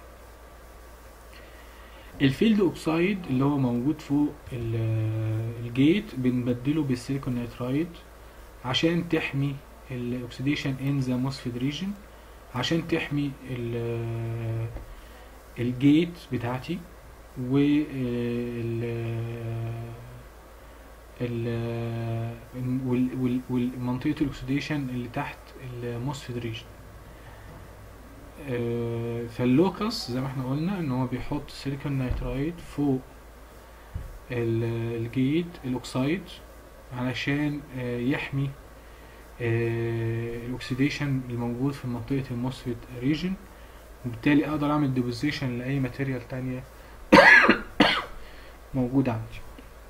الفيلد اوكسايد اللي هو موجود فوق ال- الجيت بنبدله بالسيليكون نايترايد عشان تحمي الاكسيديشن ان ذا موسفيد ريجن عشان تحمي ال- الجيت بتاعتي وال ال- وال- وال- والمنطقة الاكسيديشن اللي تحت الموسفيد ريجن آه، فاللوكس زي ما احنا قلنا ان هو بيحط سيليكون نايترايد فوق ال- الجيت الاكسايد علشان آه، يحمي آه، الاكسيديشن الموجود في منطقة الموسفيت ريجن وبالتالي اقدر اعمل ديبوزيشن لاي ماتيريال تانية موجودة عندي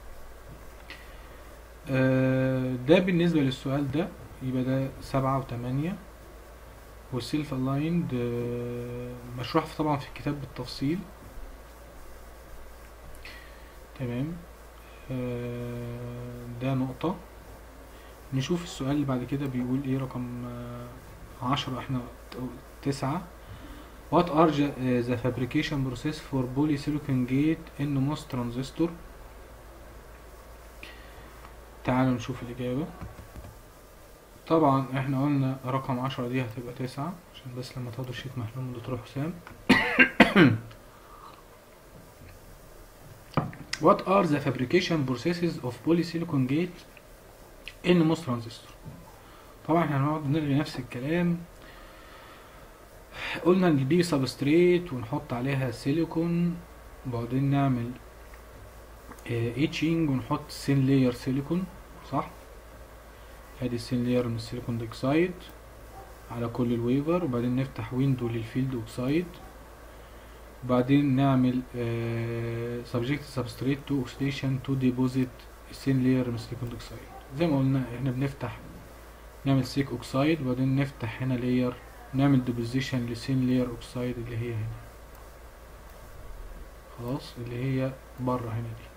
آه، ده بالنسبة للسؤال ده يبقى ده سبعة وتمانية والسيلف الايند مشروح في- طبعا في الكتاب بالتفصيل تمام آه، ده نقطة نشوف السؤال اللي بعد كده بيقول ايه رقم آه، عشرة احنا ت- تسعة What are the, uh, the fabrication process for polysilicon gate in MOS transistor تعالوا نشوف الإجابة طبعا احنا قلنا رقم عشرة دي هتبقى تسعة عشان بس لما تاخدوا الشيت محلول من دكتور حسام What are the fabrication processes of polysilicon gate in MOS transistor طبعا احنا هنقعد نلغي نفس الكلام قلنا ان البي سبستريت ونحط عليها سيليكون وبعدين نعمل ايتشنج ونحط سين لاير سيليكون صح ادي السين لاير من السيليكون ديكسايد على كل الويفر وبعدين نفتح ويندو للفيلد اوكسايد وبعدين نعمل سبجكت سبستريت تو اوكسيديشن تو ديبوزيت السين لاير من السيليكون ديكسايد زي ما قلنا احنا بنفتح نعمل سيك اوكسايد وبعدين نفتح هنا لاير نعمل ديبوزيشن لسين لاير اوكسايد اللي هي هنا خلاص اللي هي بره هنا دي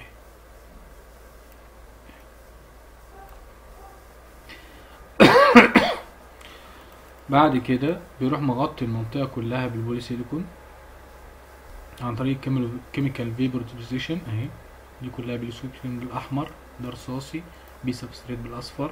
بعد كده بيروح مغطي المنطقة كلها بالبولي سيليكون عن طريق كيميكال فيبر ديبوزيشن اهي دي كلها بالسيليكون بالاحمر ده رصاصي بي سبستريت بالاصفر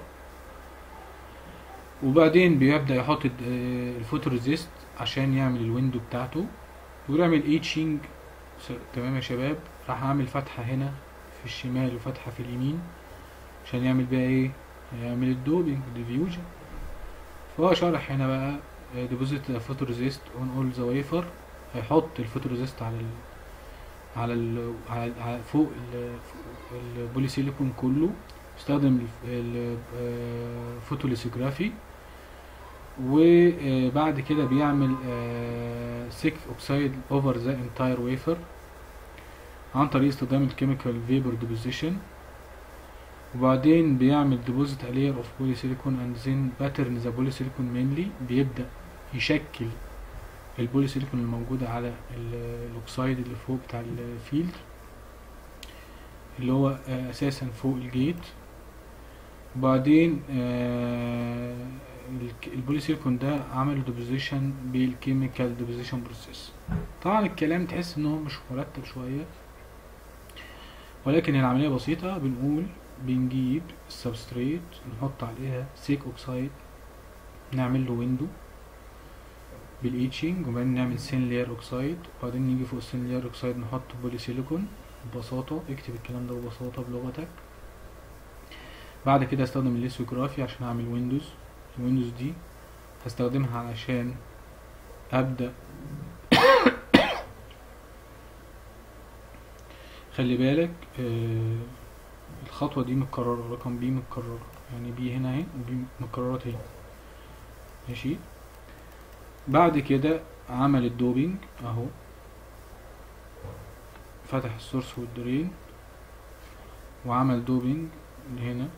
وبعدين بيبدأ يحط الفوتوريزيست عشان يعمل الويندو بتاعته ويعمل ايتشنج تمام يا شباب راح اعمل فتحة هنا في الشمال وفتحة في اليمين عشان يعمل بيها ايه هيعمل الدوبينج ديفيوجن فهو شرح هنا بقى ديبوزيت فوتوريزيست اون اول ذا ويفر هيحط الفوتوريزيست على ال على ال على, على فوق البولي سيليكون كله استخدم الفوتوليثوغرافي وبعد كده بيعمل سيك اوكسايد اوفر ذا انتاير ويفر عن طريق استخدام الكيميكال فيبر ديبوزيشن وبعدين بيعمل ديبوزيت لاير اوف بولي سيليكون اند زين باترن ذا بولي سيليكون مينلي بيبدا يشكل البولي سيليكون الموجودة على الاوكسايد اللي فوق بتاع الفيلد اللي هو اساسا فوق الجيت وبعدين البولي سيليكون ده عمل ديبوزيشن بالكيميكال ديبوزيشن بروسيس طبعا الكلام تحس ان هو مش مرتب شويه ولكن العمليه بسيطه بنقول بنجيب السبستريت نحط عليها سيك اوكسايد نعمل له ويندو بالايتشنج وبعدين نعمل سين لاير اوكسايد وبعدين نيجي فوق السين لاير اوكسايد نحط بولي سيليكون ببساطة اكتب الكلام ده ببساطة بلغتك بعد كده استخدم الليثوغرافي عشان اعمل ويندوز الويندوز دي هستخدمها علشان ابدأ خلي بالك آه الخطوة دي متكررة رقم بي متكررة يعني بي هنا اهي وبي متكررات هنا ماشي بعد كده عمل الدوبينج اهو فتح السورس والدرين وعمل دوبينج هنا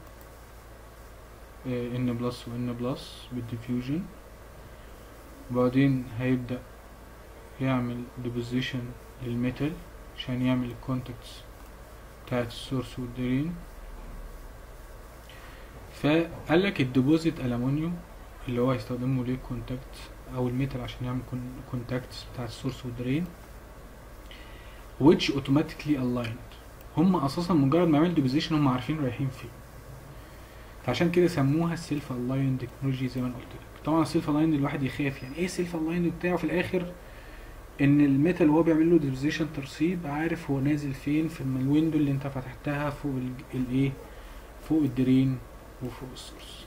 ان بلس وان بلس بالديفيوجن وبعدين هيبدأ يعمل ديبوزيشن للميتال عشان يعمل الكونتاكتس بتاعت السورس والدرين فقال لك الديبوزيت ألمونيوم اللي هو هيستخدمه للكونتاكت او الميتال عشان يعمل كونتاكتس بتاع السورس والدرين which automatically aligned هم اساسا مجرد ما عملوا ديبوزيشن هم عارفين رايحين فين فعشان كده سموها السيلف الايند تكنولوجي زي ما انا قلت لك طبعا السيلف الايند الواحد يخاف يعني ايه السيلف الايند بتاعه في الاخر ان الميتال وهو بيعمل له ديبوزيشن ترسيب عارف هو نازل فين في الويندو اللي انت فتحتها فوق الايه فوق الدرين وفوق السورس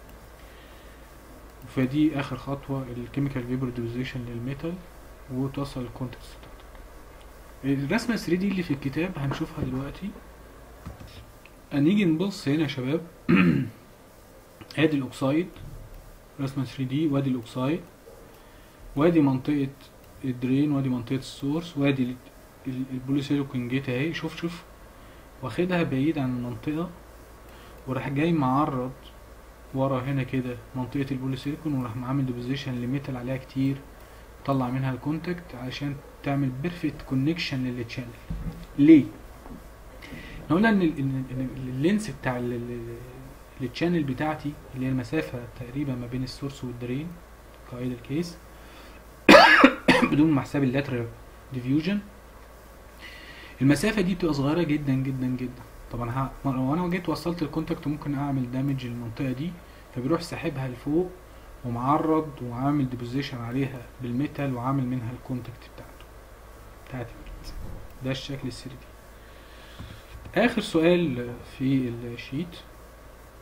فدي اخر خطوه الكيميكال فيبر ديبوزيشن للميتال وتوصل الكونتكست بتاعتك الرسمه 3 دي اللي في الكتاب هنشوفها دلوقتي هنيجي نبص هنا يا شباب ادي الاوكسايد رسمه 3 دي وادي الاوكسايد وادي منطقه الدرين وادي منطقه السورس وادي البوليسيليكون جيت اهي شوف شوف واخدها بعيد عن المنطقه وراح جاي معرض ورا هنا كده منطقة البوليسيليكون وراح عامل ديبوزيشن لميتال عليها كتير طلع منها الكونتاكت عشان تعمل بيرفكت كونكشن للتشانل ليه؟ احنا قلنا ان ان اللينس بتاع التشانل بتاعتي اللي هي المسافة تقريبا ما بين السورس والدرين قاعدة الكيس بدون ما حساب اللاترال ديفيوجن المسافة دي بتبقى صغيرة جدا جدا جدا طبعا لو انا جيت وصلت الكونتاكت ممكن اعمل دامج للمنطقه دي فبيروح ساحبها لفوق ومعرض وعامل ديبوزيشن عليها بالميتال وعامل منها الكونتاكت بتاعته بتاعت الميت ده الشكل السري دي اخر سؤال في الشيت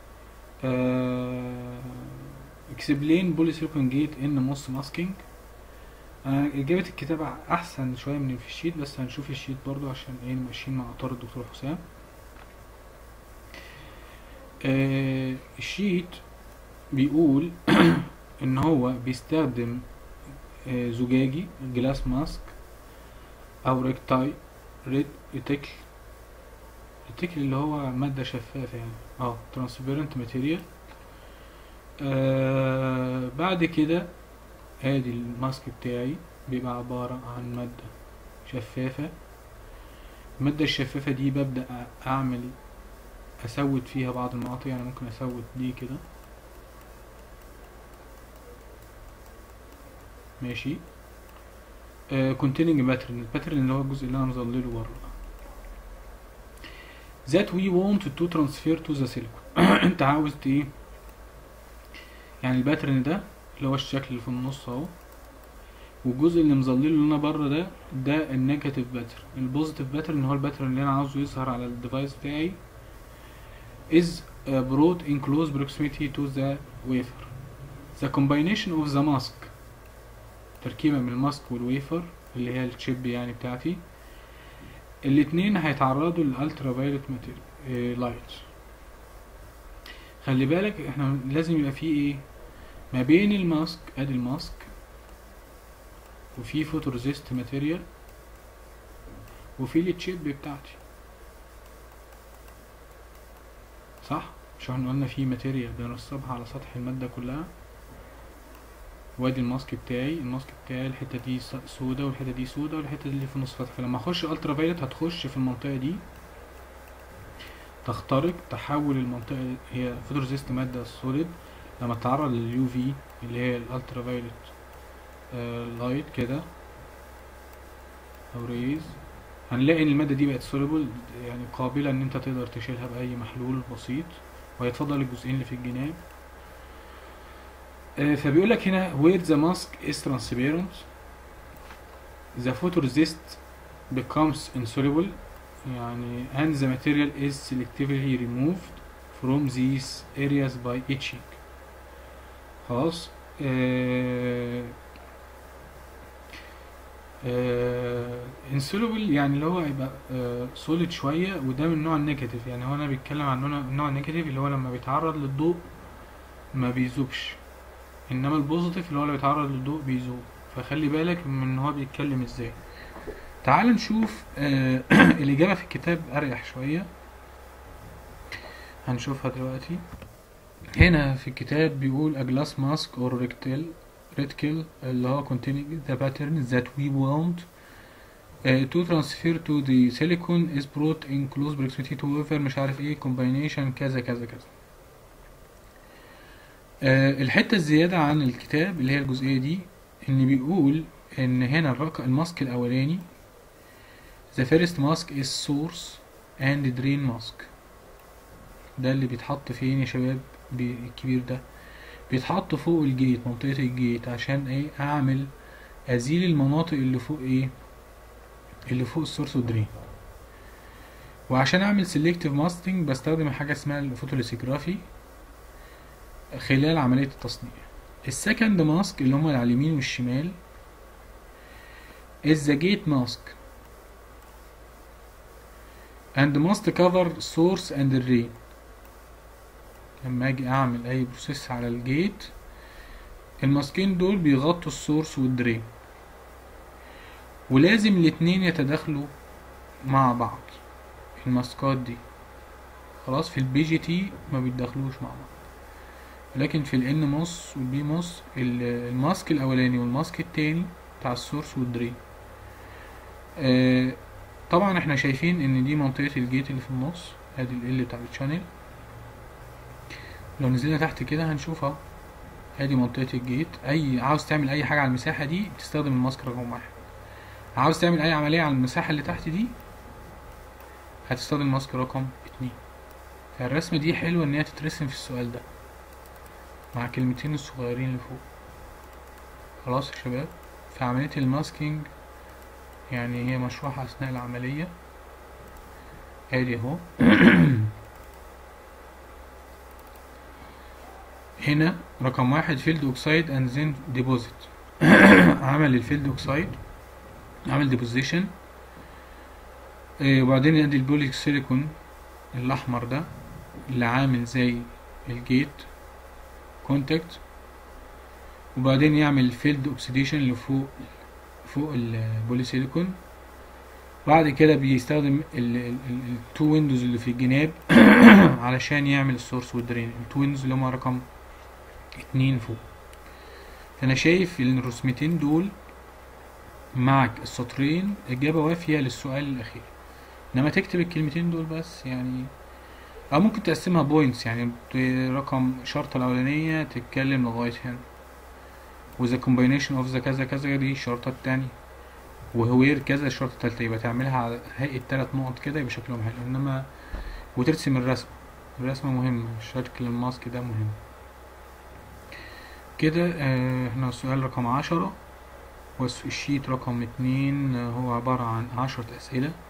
اكسبلين بوليسيليكون جيت ان موست ماسكينج انا اجابة الكتاب احسن شوية من في الشيت بس هنشوف الشيت برضو عشان ايه ماشيين مع اطار الدكتور حسام آه الشيت بيقول ان هو بيستخدم آه زجاجي جلاس ماسك او ريكتاي ريد ريتيكل ريتيكل اللي هو مادة شفافة يعني اه ترانسبيرنت ماتيريال آه بعد كده ادي الماسك بتاعي بيبقى عبارة عن مادة شفافة المادة الشفافة دي ببدأ اعمل اسود فيها بعض المناطق يعني ممكن اسود دي كده ماشي containing pattern الباترن اللي هو الجزء اللي انا مظلله بره that we want to transfer to the silicon انت عاوز ايه يعني الباترن ده اللي هو الشكل اللي في النص اهو والجزء اللي مظلله اللي انا بره ده ده النيجاتيف باترن البوزيتيف باترن هو الباترن اللي انا عاوزه يظهر على الديفايس بتاعي is uh, brought in close proximity to the wafer the combination of the mask تركيبة من الماسك والويفر اللي هي الشيب يعني بتاعتي الاتنين هيتعرضوا للالترا فايولت لايت خلي بالك احنا لازم يبقى فيه ايه ما بين الماسك ادي الماسك وفي فوتوريزيست ماتيريال وفي التشيب بتاعتي صح مش احنا قلنا في ماتيريال بنرسبها على سطح المادة كلها وادي الماسك بتاعي الماسك بتاعي الحته دي سودا والحته دي سودا والحته دي اللي في النص فاتحه فلما اخش الترا فايلت هتخش في المنطقه دي تخترق تحول المنطقه هي فوتوريزيست ماده سوليد لما تتعرض لليو في اللي هي الالترا فايلت آه لايت كده او ريز هنلاقي ان الماده دي بقت سوليبل يعني قابله ان انت تقدر تشيلها باي محلول بسيط وهيتفضل الجزئين اللي في الجناب فبيقول لك هنا where the mask is transparent the photoresist becomes insoluble يعني and the material is selectively removed from these areas by etching خلاص آه آه insoluble يعني اللي هو هيبقى آه solid شوية وده من نوع النيجاتيف يعني هو انا بيتكلم عن نوع النوع النيجاتيف اللي هو لما بيتعرض للضوء ما بيذوبش انما البوزيتيف اللي هو اللي بيتعرض للضوء بيذوب فخلي بالك من ان هو بيتكلم ازاي تعال نشوف آه الاجابه في الكتاب اريح شويه هنشوفها دلوقتي هنا في الكتاب بيقول a glass mask or rectangle reticle اللي هو containing the pattern that we want uh, to transfer to the silicon is brought in close proximity to wafer مش عارف ايه combination كذا كذا كذا آه الحتة الزيادة عن الكتاب اللي هي الجزئية دي ان بيقول ان هنا الرقم الماسك الاولاني the first mask is source and drain mask ده اللي بيتحط فين يا شباب الكبير ده بيتحط فوق الجيت منطقة الجيت عشان ايه اعمل ازيل المناطق اللي فوق ايه اللي فوق السورس والدرين وعشان اعمل سيلكتيف ماستنج بستخدم حاجة اسمها الفوتوليثوغرافي خلال عملية التصنيع السكند ماسك اللي هما على اليمين والشمال is the gate mask and must cover source and drain لما اجي اعمل اي بروسيس على الجيت الماسكين دول بيغطوا السورس والدرين ولازم الاتنين يتداخلوا مع بعض الماسكات دي خلاص في البي جي تي ما بيتداخلوش مع بعض لكن في الان موس والبي موس الماسك الاولاني والماسك التاني بتاع السورس والدرين آه طبعا احنا شايفين ان دي منطقة الجيت اللي في النص ادي ال بتاع الشانل لو نزلنا تحت كده هنشوفها ادي منطقة الجيت اي عاوز تعمل اي حاجة على المساحة دي تستخدم الماسك رقم واحد عاوز تعمل اي عملية على المساحة اللي تحت دي هتستخدم ماسك رقم اتنين فالرسمة دي حلوة ان هي تترسم في السؤال ده مع كلمتين الصغيرين اللي فوق خلاص يا شباب في عملية الماسكينج يعني هي مشروحة أثناء العملية ادي اهو هنا رقم واحد فيلد اوكسايد اند زين ديبوزيت عمل الفيلد اوكسايد عمل ديبوزيشن وبعدين ادي البوليك سيليكون الاحمر ده اللي عامل زي الجيت كونتاكت وبعدين يعمل فيلد اوكسيديشن اللي فوق فوق البولي سيليكون بعد كده بيستخدم التو ويندوز اللي في الجناب علشان يعمل السورس والدرين التو ويندوز اللي هما رقم اتنين فوق فانا شايف ان الرسمتين دول معك السطرين اجابة وافية للسؤال الاخير انما تكتب الكلمتين دول بس يعني او ممكن تقسمها بوينتس يعني رقم الشرطة الاولانية تتكلم لغاية هنا وذا كومباينيشن اوف ذا كذا كذا دي الشرطة التانية وهوير كذا الشرطة التالتة يبقى تعملها على هيئة تلات نقط كده يبقى شكلهم حلو انما وترسم الرسم الرسمة مهمة شكل الماسك ده مهم كده آه، احنا السؤال رقم عشرة والشيت رقم اتنين آه، هو عبارة عن عشرة أسئلة